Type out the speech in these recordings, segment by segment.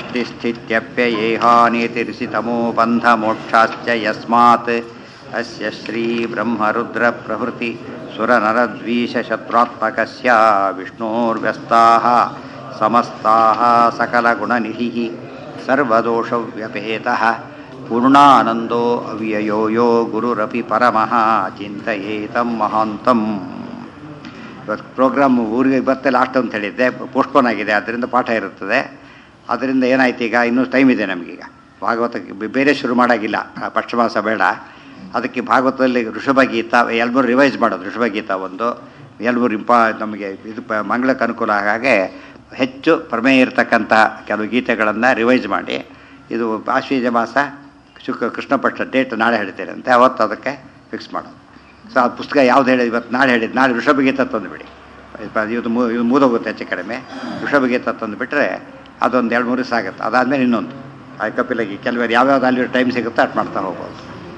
सृष्टिस्थित्यप्ययेहानीतिरिषितमो बन्धमोक्षाश्च यस्मात् अस्य श्रीब्रह्मरुद्रप्रभृति सुरनरद्वीषशत्रुत्मकस्य विष्णोर्व्यस्ताः समस्ताः सकलगुणनिधिः सर्वदोषव्यपेतः पूर्णानन्दो अव्ययो यो गुरुरपि परमः ಚಿಂತೆಯೇತಂ ಮಹಾಂತಂ ಇವತ್ತು ಪ್ರೋಗ್ರಾಮ್ ಊರಿಗೆ ಇವತ್ತೇ ಲಾಸ್ಟ್ ಅಂತ ಹೇಳಿದ್ದೆ ಪೋಸ್ಟ್ಪೋನ್ ಆಗಿದೆ ಅದರಿಂದ ಪಾಠ ಇರುತ್ತದೆ ಅದರಿಂದ ಏನಾಯ್ತು ಈಗ ಇನ್ನೂ ಟೈಮ್ ಇದೆ ನಮಗೀಗ ಭಾಗವತಕ್ಕೆ ಬೆ- ಬೇರೆ ಶುರು ಮಾಡೋಂಗಿಲ್ಲ ಆ ಪಕ್ಷಮಾಸ ಬೇಡ ಅದಕ್ಕೆ ಭಾಗವತದಲ್ಲಿ ಋಷಭಗೀತ ಎಲ್ಮೂರು ರಿವೈಸ್ ಮಾಡೋದು ಋಷಭಗೀತ ಒಂದು ಎಲ್ಮೂರು ಇಂಪಾ ನಮಗೆ ಇದು ಪ ಮಂಗಳಕ್ಕೆ ಅನುಕೂಲ ಹಾಗೆ ಹೆಚ್ಚು ಪ್ರಮೇಯ ಇರತಕ್ಕಂಥ ಕೆಲವು ಗೀತೆಗಳನ್ನು ರಿವೈಸ್ ಮಾಡಿ ಇದು ಆಶ್ವೀಜ ಮಾಸ ಶುಕ್ರ ಕೃಷ್ಣ ಪಕ್ಷ ಡೇಟ್ ನಾಳೆ ಹೇಳ್ತೇನೆ ಅಂತ ಅವತ್ತು ಅದಕ್ಕೆ ಫಿಕ್ಸ್ ಮಾಡೋದು ಸೊ ಆ ಪುಸ್ತಕ ಯಾವ್ದು ಹೇಳಿದ್ ಇವತ್ತು ನಾಳೆ ಹೇಳಿದ್ದು ನಾಳೆ ಋಷಭಗೀತ ತಂದುಬಿಡಿ ಇದು ಮೂ ಇದು ಮೂದೋಗುತ್ತೆ ಹೆಚ್ಚು ಕಡಿಮೆ ಋಷಭಗೀತ ತಂದುಬಿಟ್ರೆ ಅದೊಂದು ಎರಡು ಮೂರು ದಿವಸ ಆಗುತ್ತೆ ಅದಾದಮೇಲೆ ಇನ್ನೊಂದು ಆ ಕಪಿಲಗಿ ಕೆಲವರು ಯಾವ್ಯಾವ್ದು ಅಲ್ಲಿ ಟೈಮ್ ಸಿಗುತ್ತೋ ಅಷ್ಟು ಮಾಡ್ತಾ ಹೋಗ್ಬೋದು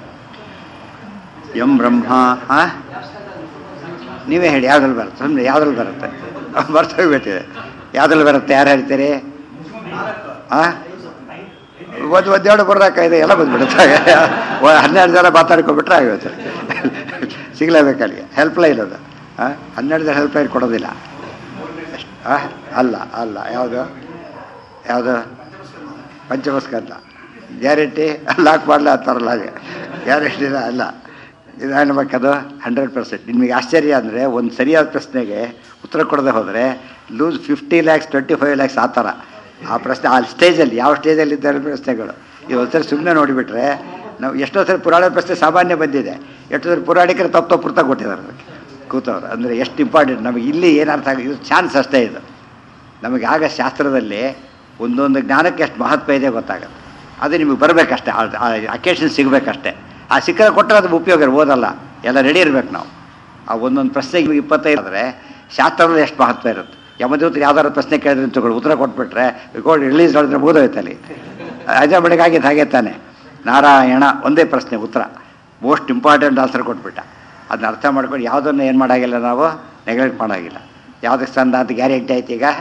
ಎಂ ಬ್ರಹ್ಮ ಹಾಂ ನೀವೇ ಹೇಳಿ ಯಾವ್ದ್ರಲ್ಲಿ ಬರುತ್ತೆ ಸುಮ್ಮನೆ ಯಾವ್ದ್ರಲ್ಲಿ ಬರುತ್ತೆ ಬರ್ತೋಗ್ಬಿಟ್ಟಿದೆ ಯಾವ್ದ್ರಲ್ಲಿ ಬರುತ್ತೆ ಯಾರು ಹೇಳ್ತೀರಿ ಹಾಂ ಒಂದು ಒಂದೆರಡು ಬರೋದಾಕಾಗಿದೆ ಎಲ್ಲ ಬಂದ್ಬಿಡುತ್ತೆ ಒಂದು ಹನ್ನೆರಡು ಜನ ಮಾತಾಡ್ಕೊಂಡ್ಬಿಟ್ರೆ ಆಗುತ್ತೆ ಸಿಗಲೇಬೇಕು ಅಲ್ಲಿಗೆ ಹೆಲ್ಪ್ ಲೈನ್ ಅದು ಹಾಂ ಹನ್ನೆರಡು ಜನ ಹೆಲ್ಪ್ ಲೈನ್ ಕೊಡೋದಿಲ್ಲ ಆ? ಅಲ್ಲ ಅಲ್ಲ ಯಾವುದು ಯಾವುದು ಪಂಚಮಸ್ಕಂದ ಗ್ಯಾರಂಟಿ ಲಾಕ್ ಮಾಡಲ ಅಂತಾರಲ್ಲ ಹಾಗೆ ಗ್ಯಾರಂಟಿನ ಅಲ್ಲ ಇದು ಅನ್ಬೇಕದು ಹಂಡ್ರೆಡ್ ಪರ್ಸೆಂಟ್ ನಿಮಗೆ ಆಶ್ಚರ್ಯ ಅಂದರೆ ಒಂದು ಸರಿಯಾದ ಪ್ರಶ್ನೆಗೆ ಉತ್ತರ ಕೊಡದೆ ಹೋದರೆ lose fifty lakhs twenty five lakhs ಆ ಥರ ಆ ಪ್ರಶ್ನೆ ಆ ಸ್ಟೇಜಲ್ಲಿ ಯಾವ ಸ್ಟೇಜಲ್ಲಿ ಇದ್ದಾರೆ ಪ್ರಶ್ನೆಗಳು ಇದು ಒಂದ್ಸರಿ ಸುಮ್ಮನೆ ನೋಡಿಬಿಟ್ರೆ ನಾವು ಎಷ್ಟೋ ಸರಿ ಪುರಾಣ ಪ್ರಶ್ನೆ ಸಾಮಾನ್ಯ ಬಂದಿದೆ ಎಷ್ಟೋ ಸರಿ ಪುರಾಣಿಕರು ತಪ್ಪು ತಪ್ಪು ಪುರ್ತ ಕೊಟ್ಟಿದ್ದಾರೆ ಅದಕ್ಕೆ ಕೂತವ್ರು ಅಂದರೆ ಎಷ್ಟು ಇಂಪಾರ್ಟೆಂಟ್ ನಮಗೆ ಇಲ್ಲಿ ಏನು ಅರ್ಥ ಆಗಿದೆ ಇದು ಚಾನ್ಸ್ ಅಷ್ಟೇ ಇದು ನಮಗೆ ಆಗ ಶಾಸ್ತ್ರದಲ್ಲಿ ಒಂದೊಂದು ಜ್ಞಾನಕ್ಕೆ ಎಷ್ಟು ಮಹತ್ವ ಇದೆ ಗೊತ್ತಾಗುತ್ತೆ ಅದು ನಿಮಗೆ ಬರಬೇಕಷ್ಟೇ ಆ ಅಕೇಶನ್ ಸಿಗಬೇಕಷ್ಟೇ ಆ ಸಿಕ್ಕರೆ ಕೊಟ್ಟರೆ ಅದು ಉಪಯೋಗ ಇರ್- ಓದಲ್ಲ ಎಲ್ಲ ರೆಡಿ ಇರಬೇಕು ನಾವು ಆ ಒಂದೊಂದು ಪ್ರಶ್ನೆಗೆ ನಿಮಗೆ ಇಪ್ಪತ್ತೈದು ಆದರೆ ಶಾಸ್ತ್ರದಲ್ಲಿ ಎಷ್ಟು ಮಹತ್ವ ಇರುತ್ತೆ ಯಮದೂತರು ಯಾವ್ದಾದ್ರು ಪ್ರಶ್ನೆ ಕೇಳಿದ್ರೆ ಅಂತ ತಗೊಳ್ಳಿ ಉತ್ತರ ಕೊಟ್ಬಿಟ್ರೆ ರೆಕಾರ್ಡ್ ರಿಲೀಸ್ ಮಾಡಿದ್ರೆ ಮುಗಿದೋಯ್ತು ಅಲ್ಲಿ ಅಜ ಬೆಳಗಾಗಿದ್ದು ಹಾಗೆ ತಾನೆ ನಾರಾಯಣ ಒಂದೇ ಪ್ರಶ್ನೆ ಉತ್ತರ ಮೋಸ್ಟ್ ಇಂಪಾರ್ಟೆಂಟ್ ಆನ್ಸರ್ ಕೊಟ್ಬಿಟ್ಟ ಅದನ್ನ ಅರ್ಥ ಮಾಡ್ಕೊಂಡು ಯಾವುದನ್ನು ಏನು ಮಾಡೋಂಗಿಲ್ಲ ನಾವು ನೆಗ್ಲೆಕ್ಟ್ ಮಾಡೋಂಗಿಲ್ಲ ಯಾವುದಕ್ಕೆ ಸಂದ ಅಂತ ಗ್ಯಾರಂಟಿ ಆಯ್ತು ಈಗ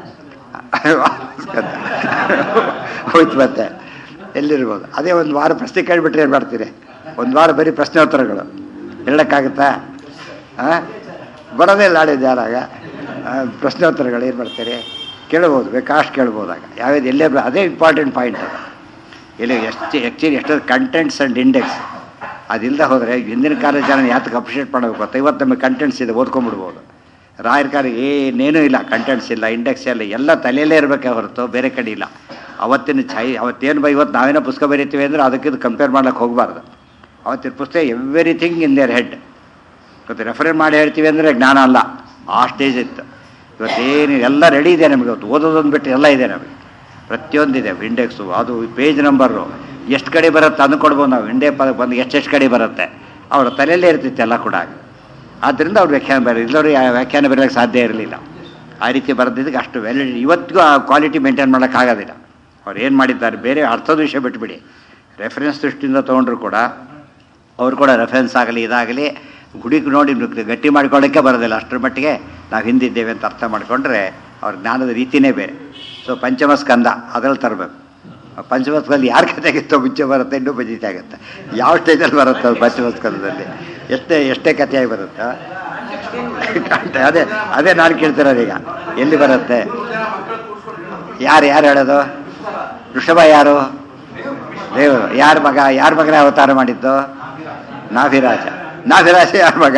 ಹೋಯ್ತು ಮತ್ತೆ ಎಲ್ಲಿರ್ಬೋದು ಅದೇ ಒಂದು ವಾರ ಪ್ರಶ್ನೆ ಕೇಳಿಬಿಟ್ರೆ ಏನು ಮಾಡ್ತೀರಿ ಒಂದು ವಾರ ಬರೀ ಪ್ರಶ್ನೆ ಉತ್ತರಗಳು ಹೇಳೋಕ್ಕಾಗುತ್ತಾ ಹಾಂ ಬರೋದೇ ಇಲ್ಲ ಆಡಿದ್ದು ಯಾರಾಗ ಆ, ಪ್ರಶ್ನೆ ಉತ್ತರಗಳು ಏನು ಮಾಡ್ತೀರಿ ಕೇಳ್ಬೋದು ಬೇಕಾಷ್ಟು ಕೇಳ್ಬೋದಾಗ ಯಾವ್ದು ಎಲ್ಲೇ ಬ- ಅದೇ ಇಂಪಾರ್ಟೆಂಟ್ ಪಾಯಿಂಟ್ ಅದು ಇಲ್ಲಿ ಎಷ್ಟು ಆ್ಯಕ್ಚುಲಿ ಎಷ್ಟೊಂದು ಕಂಟೆಂಟ್ಸ್ ಆ್ಯಂಡ್ ಇಂಡೆಕ್ಸ್ ಅದಿಲ್ಲದೆ ಹೋದರೆ ಹಿಂದಿನ ಕಾಲದ ಜನ ಯಾತಕ್ಕೆ ಅಪ್ರಿಷಿಯೇಟ್ ಮಾಡಬೇಕು ಗೊತ್ತಾ ಇವತ್ತು ನಮಗೆ ಕಂಟೆಂಟ್ಸ್ ಇದೆ ಓದ್ಕೊಂಡ್ಬಿಡ್ಬೋದು ರಾಯರ ಕಾಲ ಏನೇನೂ ಇಲ್ಲ ಕಂಟೆಂಟ್ಸ್ ಇಲ್ಲ ಇಂಡೆಕ್ಸ್ ಇಲ್ಲ ಎಲ್ಲ ತಲೆಯಲ್ಲೇ ಇರಬೇಕೆ ಹೊರತು ಬೇರೆ ಕಡೆ ಇಲ್ಲ ಅವತ್ತಿನ ಛಾಯ್ ಅವತ್ತೇನು ಬೈ ಇವತ್ತು ನಾವೇನೋ ಪುಸ್ತಕ ಬರೀತೀವಿ ಅಂದರೆ ಅದಕ್ಕಿದು ಕಂಪೇರ್ ಮಾಡ್ಲಿಕ್ಕೆ ಹೋಗಬಾರ್ದು ಅವತ್ತಿನ ಪುಸ್ತಕ ಎವ್ರಿಥಿಂಗ್ ಇನ್ ದೇರ್ ಹೆಡ್ ಇವತ್ತು ರೆಫರ್ ಮಾಡಿ ಹೇಳ್ತೀವಿ ಅಂದರೆ ಜ್ಞಾನ ಅಲ್ಲ ಆ ಸ್ಟೇಜ್ ಇತ್ತು ಇವತ್ತೇನು ಎಲ್ಲ ರೆಡಿ ಇದೆ ನಮಗೆ ಇವತ್ತು ಓದೋದೊಂದು ಬಿಟ್ಟು ಎಲ್ಲ ಇದೆ ನಮಗೆ ಪ್ರತಿಯೊಂದಿದೆ ಇಂಡೆಕ್ಸು ಅದು ಪೇಜ್ ನಂಬರು ಎಷ್ಟು ಕಡೆ ಬರುತ್ತೆ ಅದನ್ನು ಕೊಡ್ಬೋದು ನಾವು ಇಂಡೆ ಪ ಬಂದು ಎಷ್ಟೆಷ್ಟು ಕಡೆ ಬರುತ್ತೆ ಅವರ ತಲೆಯಲ್ಲೇ ಇರ್ತಿತ್ತು ಎಲ್ಲ ಕೂಡ ಆದ್ದರಿಂದ ಅವ್ರು ವ್ಯಾಖ್ಯಾನ ಬರ ಇಲ್ಲವರು ವ್ಯಾಖ್ಯಾನ ಬರೋಕ್ಕೆ ಸಾಧ್ಯ ಇರಲಿಲ್ಲ ಆ ರೀತಿ ಬರೆದಿದ್ದಕ್ಕೆ ಅಷ್ಟು ವ್ಯಾಲಿಡಿ ಇವತ್ತಿಗೂ ಆ ಕ್ವಾಲಿಟಿ ಮೇಂಟೈನ್ ಮಾಡೋಕ್ಕಾಗೋದಿಲ್ಲ ಅವ್ರು ಏನು ಮಾಡಿದ್ದಾರೆ ಬೇರೆ ಅರ್ಥದ ವಿಷಯ ಬಿಟ್ಬಿಡಿ ರೆಫರೆನ್ಸ್ ದೃಷ್ಟಿಯಿಂದ ತೊಗೊಂಡ್ರು ಕೂಡ ಅವ್ರು ಕೂಡ ರೆಫರೆನ್ಸ್ ಆಗಲಿ ಇದಾಗಲಿ ಹುಡುಕಿ ನೋಡಿ ನು- ಗಟ್ಟಿ ಮಾಡ್ಕೊಳ್ಳೋಕ್ಕೆ ಬರೋದಿಲ್ಲ ಅಷ್ಟರ ಮಟ್ಟಿಗೆ ನಾವು ಹಿಂದಿದ್ದೇವೆ ಅಂತ ಅರ್ಥ ಮಾಡಿಕೊಂಡ್ರೆ ಅವ್ರ ಜ್ಞಾನದ ರೀತಿಯೇ ಬೇರೆ ಸೊ ಪಂಚಮ ಸ್ಕಂದ ಅದ್ರಲ್ಲಿ ತರಬೇಕು ಪಂಚಮ ಸ್ಕಂದ ಯಾರ ಕಥೆಗಿತ್ತೋ ಮುಂಚೆ ಬರುತ್ತೆ ಇನ್ನೂ ಬಜಿತೆ ಆಗುತ್ತೆ ಯಾವ ಸ್ಟೇಜಲ್ಲಿ ಬರುತ್ತೆ ಅದು ಪಂಚಮ ಸ್ಕಂದದಲ್ಲಿ ಎಷ್ಟೇ ಎಷ್ಟೇ ಕಥೆಯಾಗಿ ಬರುತ್ತಾ ಅದೇ ಅದೇ ನಾನು ಕೇಳ್ತಿರೋದು ಈಗ ಎಲ್ಲಿ ಬರುತ್ತೆ ಯಾರು ಯಾರು ಹೇಳೋದು ಋಷಭ ಯಾರು ದೇವರು ಯಾರ ಮಗ ಯಾರ ಮಗನೇ ಅವತಾರ ಮಾಡಿದ್ದು ನಾಭಿರಾಜ ನಾಭಿರಾಜ ಯಾರ ಮಗ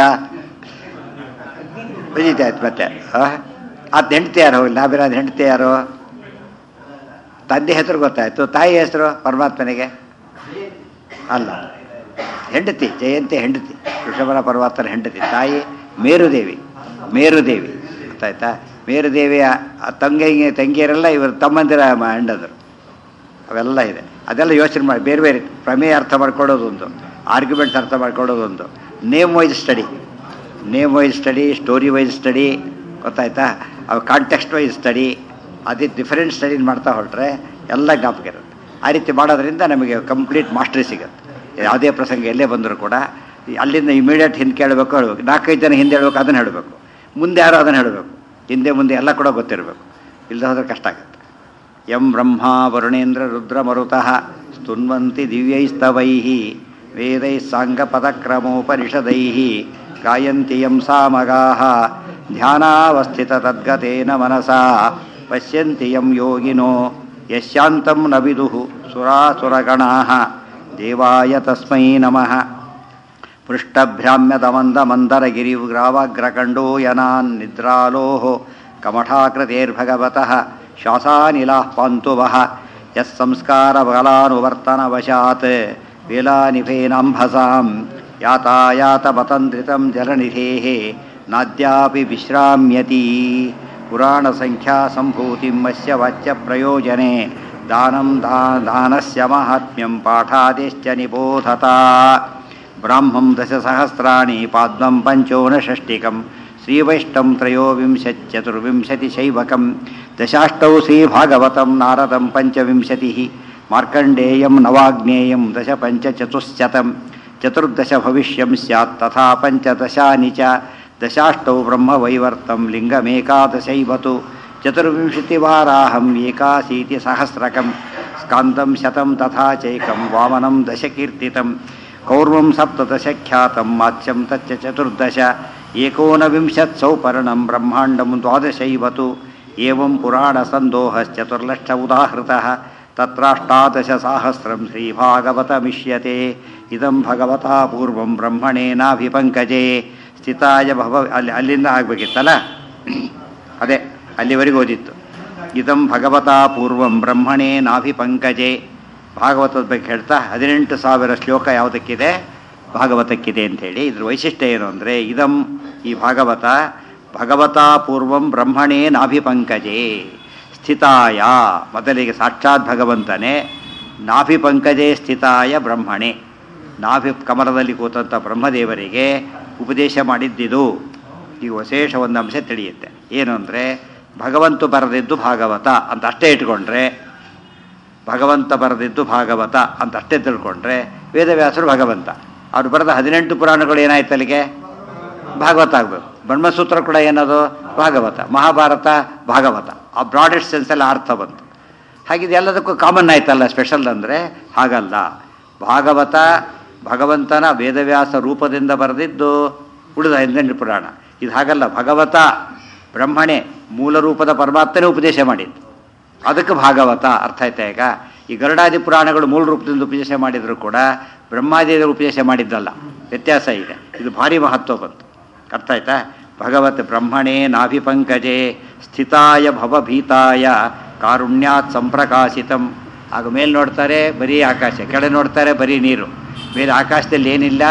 ಬಜೀತಾ ಆಯ್ತು ಮತ್ತೆ ಅದು ಹೆಂಡತಿ ಯಾರು ನಾಭಿರಾಜ ಹೆಂಡತಿ ಯಾರು ತಂದೆ ಹೆಸರು ಗೊತ್ತಾಯ್ತು ತಾಯಿ ಹೆಸರು ಪರಮಾತ್ಮನಿಗೆ ಅಲ್ಲ ಹೆಂಡತಿ ಜಯಂತಿ ಹೆಂಡತಿ ಋಷಭನ ಪರಮಾತ್ಮನ ಹೆಂಡತಿ ತಾಯಿ ಮೇರುದೇವಿ ಮೇರುದೇವಿ ಗೊತ್ತಾಯ್ತಾ ಮೇರುದೇವಿಯ ಆ ತಂಗಿ ತಂಗಿಯರೆಲ್ಲ ಇವರು ತಮ್ಮಂದಿರ ಮ- ಹೆಂಡದರು ಅವೆಲ್ಲ ಇದೆ ಅದೆಲ್ಲ ಯೋಚನೆ ಮಾಡಿ ಬೇರೆ ಬೇರೆ ಪ್ರಮೇಯ ಅರ್ಥ ಮಾಡ್ಕೊಳ್ಳೋದೊಂದು ಆರ್ಗ್ಯುಮೆಂಟ್ಸ್ ಅರ್ಥ ಮಾಡ್ಕೊಳ್ಳೋದೊಂದು name wise study name wise study story wise study ಗೊತ್ತಾಯ್ತಾ ಅವು ಕಾಂಟೆಕ್ಸ್ಟ್ ವೈಸ್ ಸ್ಟಡಿ ಅದೇ ಡಿಫರೆಂಟ್ ಸ್ಟಡಿ ಮಾಡ್ತಾ ಹೊರಟ್ರೆ ಎಲ್ಲ ಜ್ಞಾಪಕ ಇರುತ್ತೆ ಆ ರೀತಿ ಮಾಡೋದ್ರಿಂದ ನಮಗೆ ಕಂಪ್ಲೀಟ್ ಮಾಸ್ಟ್ರಿ ಸಿಗುತ್ತೆ ಯಾವುದೇ ಪ್ರಸಂಗ ಎಲ್ಲೇ ಬಂದರೂ ಕೂಡ ಈ ಅಲ್ಲಿಂದ ಇಮಿಡಿಯೇಟ್ ಹಿಂದೆ ಕೇಳಬೇಕು ಹೇಳಬೇಕು ನಾಲ್ಕೈದು ಜನ ಹಿಂದೆ ಹೇಳ್ಬೇಕು ಅದನ್ನು ಹೇಳಬೇಕು ಮುಂದೆ ಯಾರೋ ಅದನ್ನು ಹೇಳಬೇಕು ಹಿಂದೆ ಮುಂದೆ ಎಲ್ಲ ಕೂಡ ಗೊತ್ತಿರಬೇಕು ಇಲ್ಲದೆ ಹೋದ್ರೆ ಕಷ್ಟ ಆಗುತ್ತೆ ಯಂ ಬ್ರಹ್ಮ ವರುಣೇಂದ್ರ ರುದ್ರಮರುತಃ ಸ್ತುನ್ವಂತಿ ದಿವ್ಯೈಸ್ತವೈಃ ವೇದೈः ಸಾङ्गपदक्रमोपनिषदैः गायन्ति यं सामगाः ध्यानावस्थिततद्गतेन मनसा पश्यन्ति यं योगिनो यस्यान्तं न विदुः सुरासुरगणाः देवाय तस्मै नमः पृष्ठभ्राम्यदमन्दमन्दरगिरिग्रावाग्रकण्डो यनान्निद्रालोः कमठाकृतेर्भगवतः श्वासानिलाः पान्तु वः यः संस्कारबलानुवर्तनवशात् वेलानिभेनाम्भसां यातायातमतन्द्रितं जलनिधेः नाद्यापि विश्राम्यति पुराणसङ्ख्यासम्भूतिं अस्य वाच्यप्रयोजने दानं दा दानस्य माहात्म्यं पाठादिश्च निबोधता ब्राह्मं दशसहस्राणि पाद्मं पञ्चोनषष्टिकं श्रीवैष्णं त्रयोविंशत्यचतुर्विंशतिशैवकं दशाष्टौ श्रीभागवतं नारदं पञ्चविंशतिः मार्कण्डेयं नवाग्नेयं दश पञ्चचतुश्शतं चतुर्दश भविष्यं स्यात् तथा पञ्चदशानि च दशाष्टौ ब्रह्मवैवर्तं लिङ्गमेकादशैव तु चतुर्विंशतिवाराहम् एकाशीतिसहस्रकं स्कान्दं शतं तथा चैकं वामनं दशकीर्तितं कौर्वं सप्तदशख्यातं मात्स्यं तच्च चतुर्दश एकोनविंशत्सौ पर्णं ब्रह्माण्डं द्वादशैव तु एवं पुराणसन्दोहश्चतुर्लक्ष उदाहृतः तत्राष्टादशसाहस्रं श्रीभागवतमिष्यते इदं भगवता पूर्वं ब्रह्मणेनाभिपङ्कजे ಸ್ಥಿತಾಯ ಭವ ಅಲ್ಲಿ ಅಲ್ಲಿಂದ ಆಗಬೇಕಿತ್ತಲ್ಲ ಅದೇ ಅಲ್ಲಿವರೆಗೂ ಓದಿತ್ತು ಇದಂ ಭಗವತಾ ಪೂರ್ವಂ ಬ್ರಹ್ಮಣೇ ನಾಭಿ ಪಂಕಜೆ ಭಾಗವತದ ಬಗ್ಗೆ ಹೇಳ್ತಾ ಹದಿನೆಂಟು ಸಾವಿರ ಶ್ಲೋಕ ಯಾವುದಕ್ಕಿದೆ ಭಾಗವತಕ್ಕಿದೆ ಅಂಥೇಳಿ ಇದ್ರ ವೈಶಿಷ್ಟ್ಯ ಏನು ಅಂದರೆ ಇದಂ ಈ ಭಾಗವತ ಭಗವತಾ ಪೂರ್ವಂ ಬ್ರಹ್ಮಣೇ ನಾಭಿ ಪಂಕಜೆ ಸ್ಥಿತಾಯ ಮೊದಲಿಗೆ ಸಾಕ್ಷಾತ್ ಭಗವಂತನೇ ನಾಭಿ ಪಂಕಜೆ ಸ್ಥಿತಾಯ ಬ್ರಹ್ಮಣೆ ನಾಭಿ ಕಮಲದಲ್ಲಿ ಕೂತಂಥ ಬ್ರಹ್ಮದೇವರಿಗೆ ಉಪದೇಶ ಮಾಡಿದ್ದಿದು ಈ ವಿಶೇಷ ಒಂದು ಅಂಶ ತಿಳಿಯುತ್ತೆ ಏನು ಅಂದರೆ ಭಗವಂತ ಬರೆದಿದ್ದು ಭಾಗವತ ಅಂತ ಅಷ್ಟೇ ಇಟ್ಕೊಂಡ್ರೆ ಭಗವಂತ ಬರೆದಿದ್ದು ಭಾಗವತ ಅಂತ ಅಷ್ಟೇ ತಿಳ್ಕೊಂಡ್ರೆ ವೇದವ್ಯಾಸರು ಭಗವಂತ ಅವ್ರು ಬರೆದ ಹದಿನೆಂಟು ಪುರಾಣಗಳು ಏನಾಯ್ತು ಅಲ್ಲಿಗೆ ಭಾಗವತ ಆಗಬೇಕು ಬ್ರಹ್ಮಸೂತ್ರ ಕೂಡ ಏನದು ಭಾಗವತ ಮಹಾಭಾರತ ಭಾಗವತ ಆ ಬ್ರಾಡೆಸ್ಟ್ ಸೆನ್ಸಲ್ಲಿ ಅರ್ಥ ಬಂತು ಹಾಗಿದು ಎಲ್ಲದಕ್ಕೂ ಕಾಮನ್ ಆಯ್ತಲ್ಲ ಸ್ಪೆಷಲ್ ಅಂದರೆ ಹಾಗಲ್ಲ ಭಾಗವತ ಭಗವಂತನ ವೇದವ್ಯಾಸ ರೂಪದಿಂದ ಬರೆದಿದ್ದು ಉಳಿದ ಹದಿನೆಂಟು ಪುರಾಣ ಇದು ಹಾಗಲ್ಲ ಭಗವತ ಬ್ರಹ್ಮಣೆ ಮೂಲ ರೂಪದ ಪರಮಾತ್ಮನೇ ಉಪದೇಶ ಮಾಡಿದ್ದು ಅದಕ್ಕೆ ಭಾಗವತ ಅರ್ಥ ಆಯ್ತಾ ಈಗ ಈ ಗರುಡಾದಿ ಪುರಾಣಗಳು ಮೂಲ ರೂಪದಿಂದ ಉಪದೇಶ ಮಾಡಿದರೂ ಕೂಡ ಬ್ರಹ್ಮಾದಿಗಳು ಉಪದೇಶ ಮಾಡಿದ್ದಲ್ಲ ವ್ಯತ್ಯಾಸ ಇದೆ ಇದು ಭಾರಿ ಮಹತ್ವ ಬಂತು ಅರ್ಥ ಆಯ್ತಾ ಭಗವತ್ ಬ್ರಹ್ಮಣೇ ನಾಭಿಪಂಕಜೆ ಸ್ಥಿತಾಯ ಭವಭೀತಾಯ ಕಾರುಣ್ಯಾತ್ ಸಂಪ್ರಕಾಶಿತಂ ಆಗ ಮೇಲೆ ನೋಡ್ತಾರೆ ಬರೀ ಆಕಾಶ ಕೆಳಗೆ ನೋಡ್ತಾರೆ ಬರೀ ನೀರು ಮೇಲೆ ಆಕಾಶದಲ್ಲಿ ಏನಿಲ್ಲ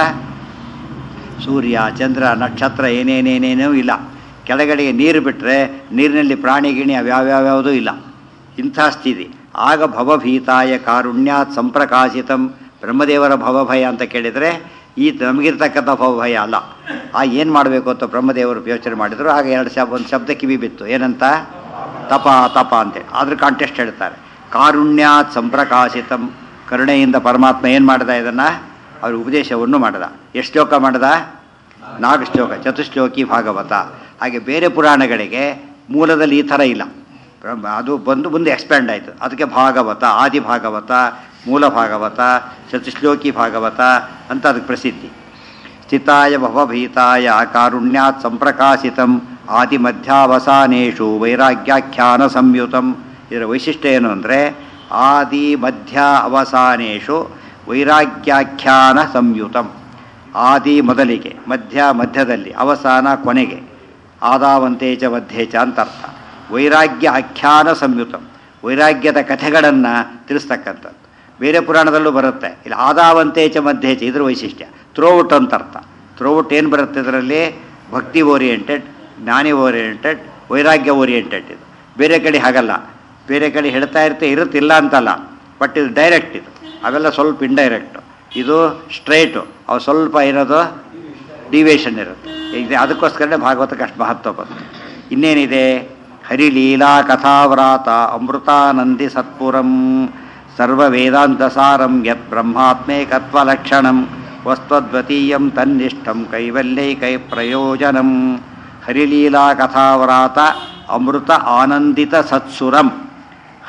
ಸೂರ್ಯ ಚಂದ್ರ ನಕ್ಷತ್ರ ಏನೇನೇನೇನೂ ಇಲ್ಲ ಕೆಳಗಡೆಗೆ ನೀರು ಬಿಟ್ಟರೆ ನೀರಿನಲ್ಲಿ ಪ್ರಾಣಿ ಗಿಣಿ ಅವ್ಯಾವ್ಯಾವುದೂ ಇಲ್ಲ ಇಂಥ ಸ್ಥಿತಿ ಆಗ ಭವಭೀತಾಯ ಕಾರುಣ್ಯಾತ್ ಸಂಪ್ರಕಾಶಿತಂ ಬ್ರಹ್ಮದೇವರ ಭವಭಯ ಅಂತ ಕೇಳಿದರೆ ಈ ನಮಗಿರ್ತಕ್ಕಂಥ ಭವಭಯ ಅಲ್ಲ ಆ ಏನು ಮಾಡಬೇಕು ಅಂತ ಬ್ರಹ್ಮದೇವರು ಯೋಚನೆ ಮಾಡಿದರು ಆಗ ಎರಡು ಶಬ್ದ ಒಂದು ಶಬ್ದ ಕಿವಿ ಬಿತ್ತು ಏನಂತ ತಪ ತಪ ಅಂತೇಳಿ ಆದ್ರೆ ಕಾಂಟೆಸ್ಟ್ ಹೇಳ್ತಾರೆ ಕಾರುಣ್ಯಾತ್ ಸಂಪ್ರಕಾಶಿತಂ ಕರುಣೆಯಿಂದ ಪರಮಾತ್ಮ ಏನು ಮಾಡ್ದ ಇದನ್ನು ಅವ್ರ ಉಪದೇಶವನ್ನು ಮಾಡ್ದ ಎಷ್ಟು ಶ್ಲೋಕ ಮಾಡ್ದ ನಾಲ್ಕು ಶ್ಲೋಕ ಚತುಶ್ಲೋಕಿ ಭಾಗವತ ಹಾಗೆ ಬೇರೆ ಪುರಾಣಗಳಿಗೆ ಮೂಲದಲ್ಲಿ ಈ ಥರ ಇಲ್ಲ ಬ್ರಹ್ಮ ಅದು ಬಂದು ಮುಂದೆ ಎಕ್ಸ್ಪ್ಯಾಂಡ್ ಆಯಿತು ಅದಕ್ಕೆ ಭಾಗವತ ಆದಿ ಭಾಗವತ ಮೂಲ ಭಾಗವತ ಚತುಶ್ಲೋಕಿ ಭಾಗವತ ಅಂತ ಅದಕ್ಕೆ ಪ್ರಸಿದ್ಧಿ ಸ್ಥಿತಾಯ ಭವಭೀತಾಯ ಕಾರುಣ್ಯಾತ್ ಸಂಪ್ರಕಾಶಿತಂ ಆದಿ ಮಧ್ಯಾವಸಾನೇಶು ವೈರಾಗ್ಯಾಖ್ಯಾನ ಸಂಯುತಂ ಇದರ ವೈಶಿಷ್ಟ್ಯ ಏನು ಅಂದರೆ ಆದಿ ಮಧ್ಯ ಅವಸಾನೇಶು ವೈರಾಗ್ಯಾಖ್ಯಾನ ಸಂಯುತಂ ಆದಿ ಮೊದಲಿಗೆ ಮಧ್ಯ ಮಧ್ಯದಲ್ಲಿ ಅವಸಾನ ಕೊನೆಗೆ ಆದಾವಂತೇಚ ಮಧ್ಯೇಚ ಅಂತ ಅರ್ಥ ವೈರಾಗ್ಯ ಆಖ್ಯಾನ ಸಂಯುತಂ ವೈರಾಗ್ಯದ ಕಥೆಗಳನ್ನು ತಿಳಿಸ್ತಕ್ಕಂಥದ್ದು ಬೇರೆ ಪುರಾಣದಲ್ಲೂ ಬರುತ್ತೆ ಇಲ್ಲಿ ಆದಾವಂತೇಚ ಮಧ್ಯೇಚ ಇದ್ರ ವೈಶಿಷ್ಟ್ಯ ಥ್ರೋಔಟ್ ಅಂತ ಅರ್ಥ ಥ್ರೋಔಟ್ ಏನು ಬರುತ್ತೆ ಇದರಲ್ಲಿ ಭಕ್ತಿ ಓರಿಯೆಂಟೆಡ್ ಜ್ಞಾನಿ ಓರಿಯೆಂಟೆಡ್ ವೈರಾಗ್ಯ ಓರಿಯೆಂಟೆಡ್ ಇದು ಬೇರೆ ಕಡೆ ಹಾಗಲ್ಲ ಬೇರೆ ಕಡೆ ಹೇಳ್ತಾ ಇರುತ್ತೆ ಇರುತ್ತಿಲ್ಲ ಅಂತಲ್ಲ ಬಟ್ ಇದು ಡೈರೆಕ್ಟ್ ಇದು ಅವೆಲ್ಲ ಸ್ವಲ್ಪ ಇಂಡೈರೆಕ್ಟು ಇದು ಸ್ಟ್ರೈಟು ಅವು ಸ್ವಲ್ಪ ಇರೋದು ಡಿವಿಯೇಷನ್ ಇರುತ್ತೆ ಈಗ ಅದಕ್ಕೋಸ್ಕರನೇ ಭಾಗವತಕ್ಕೆ ಅಷ್ಟು ಮಹತ್ವ ಬಂತು ಇನ್ನೇನಿದೆ ಹರಿಲೀಲಾ ಕಥಾವ್ರಾತ ಅಮೃತಾನಂದಿ ಸತ್ಪುರಂ ಸರ್ವ ವೇದಾಂತ ಸಾರಂ ಯತ್ ಬ್ರಹ್ಮಾತ್ಮೇಕತ್ವಲಕ್ಷಣಂ ವಸ್ತ್ವದ್ವತೀಯಂ ತನ್ನಿಷ್ಠಂ ಕೈವಲ್ಯೈಕೈ ಪ್ರಯೋಜನಂ ಹರಿಲೀಲಾ ಕಥಾವ್ರಾತ ಅಮೃತ ಆನಂದಿತ ಸತ್ಸುರಂ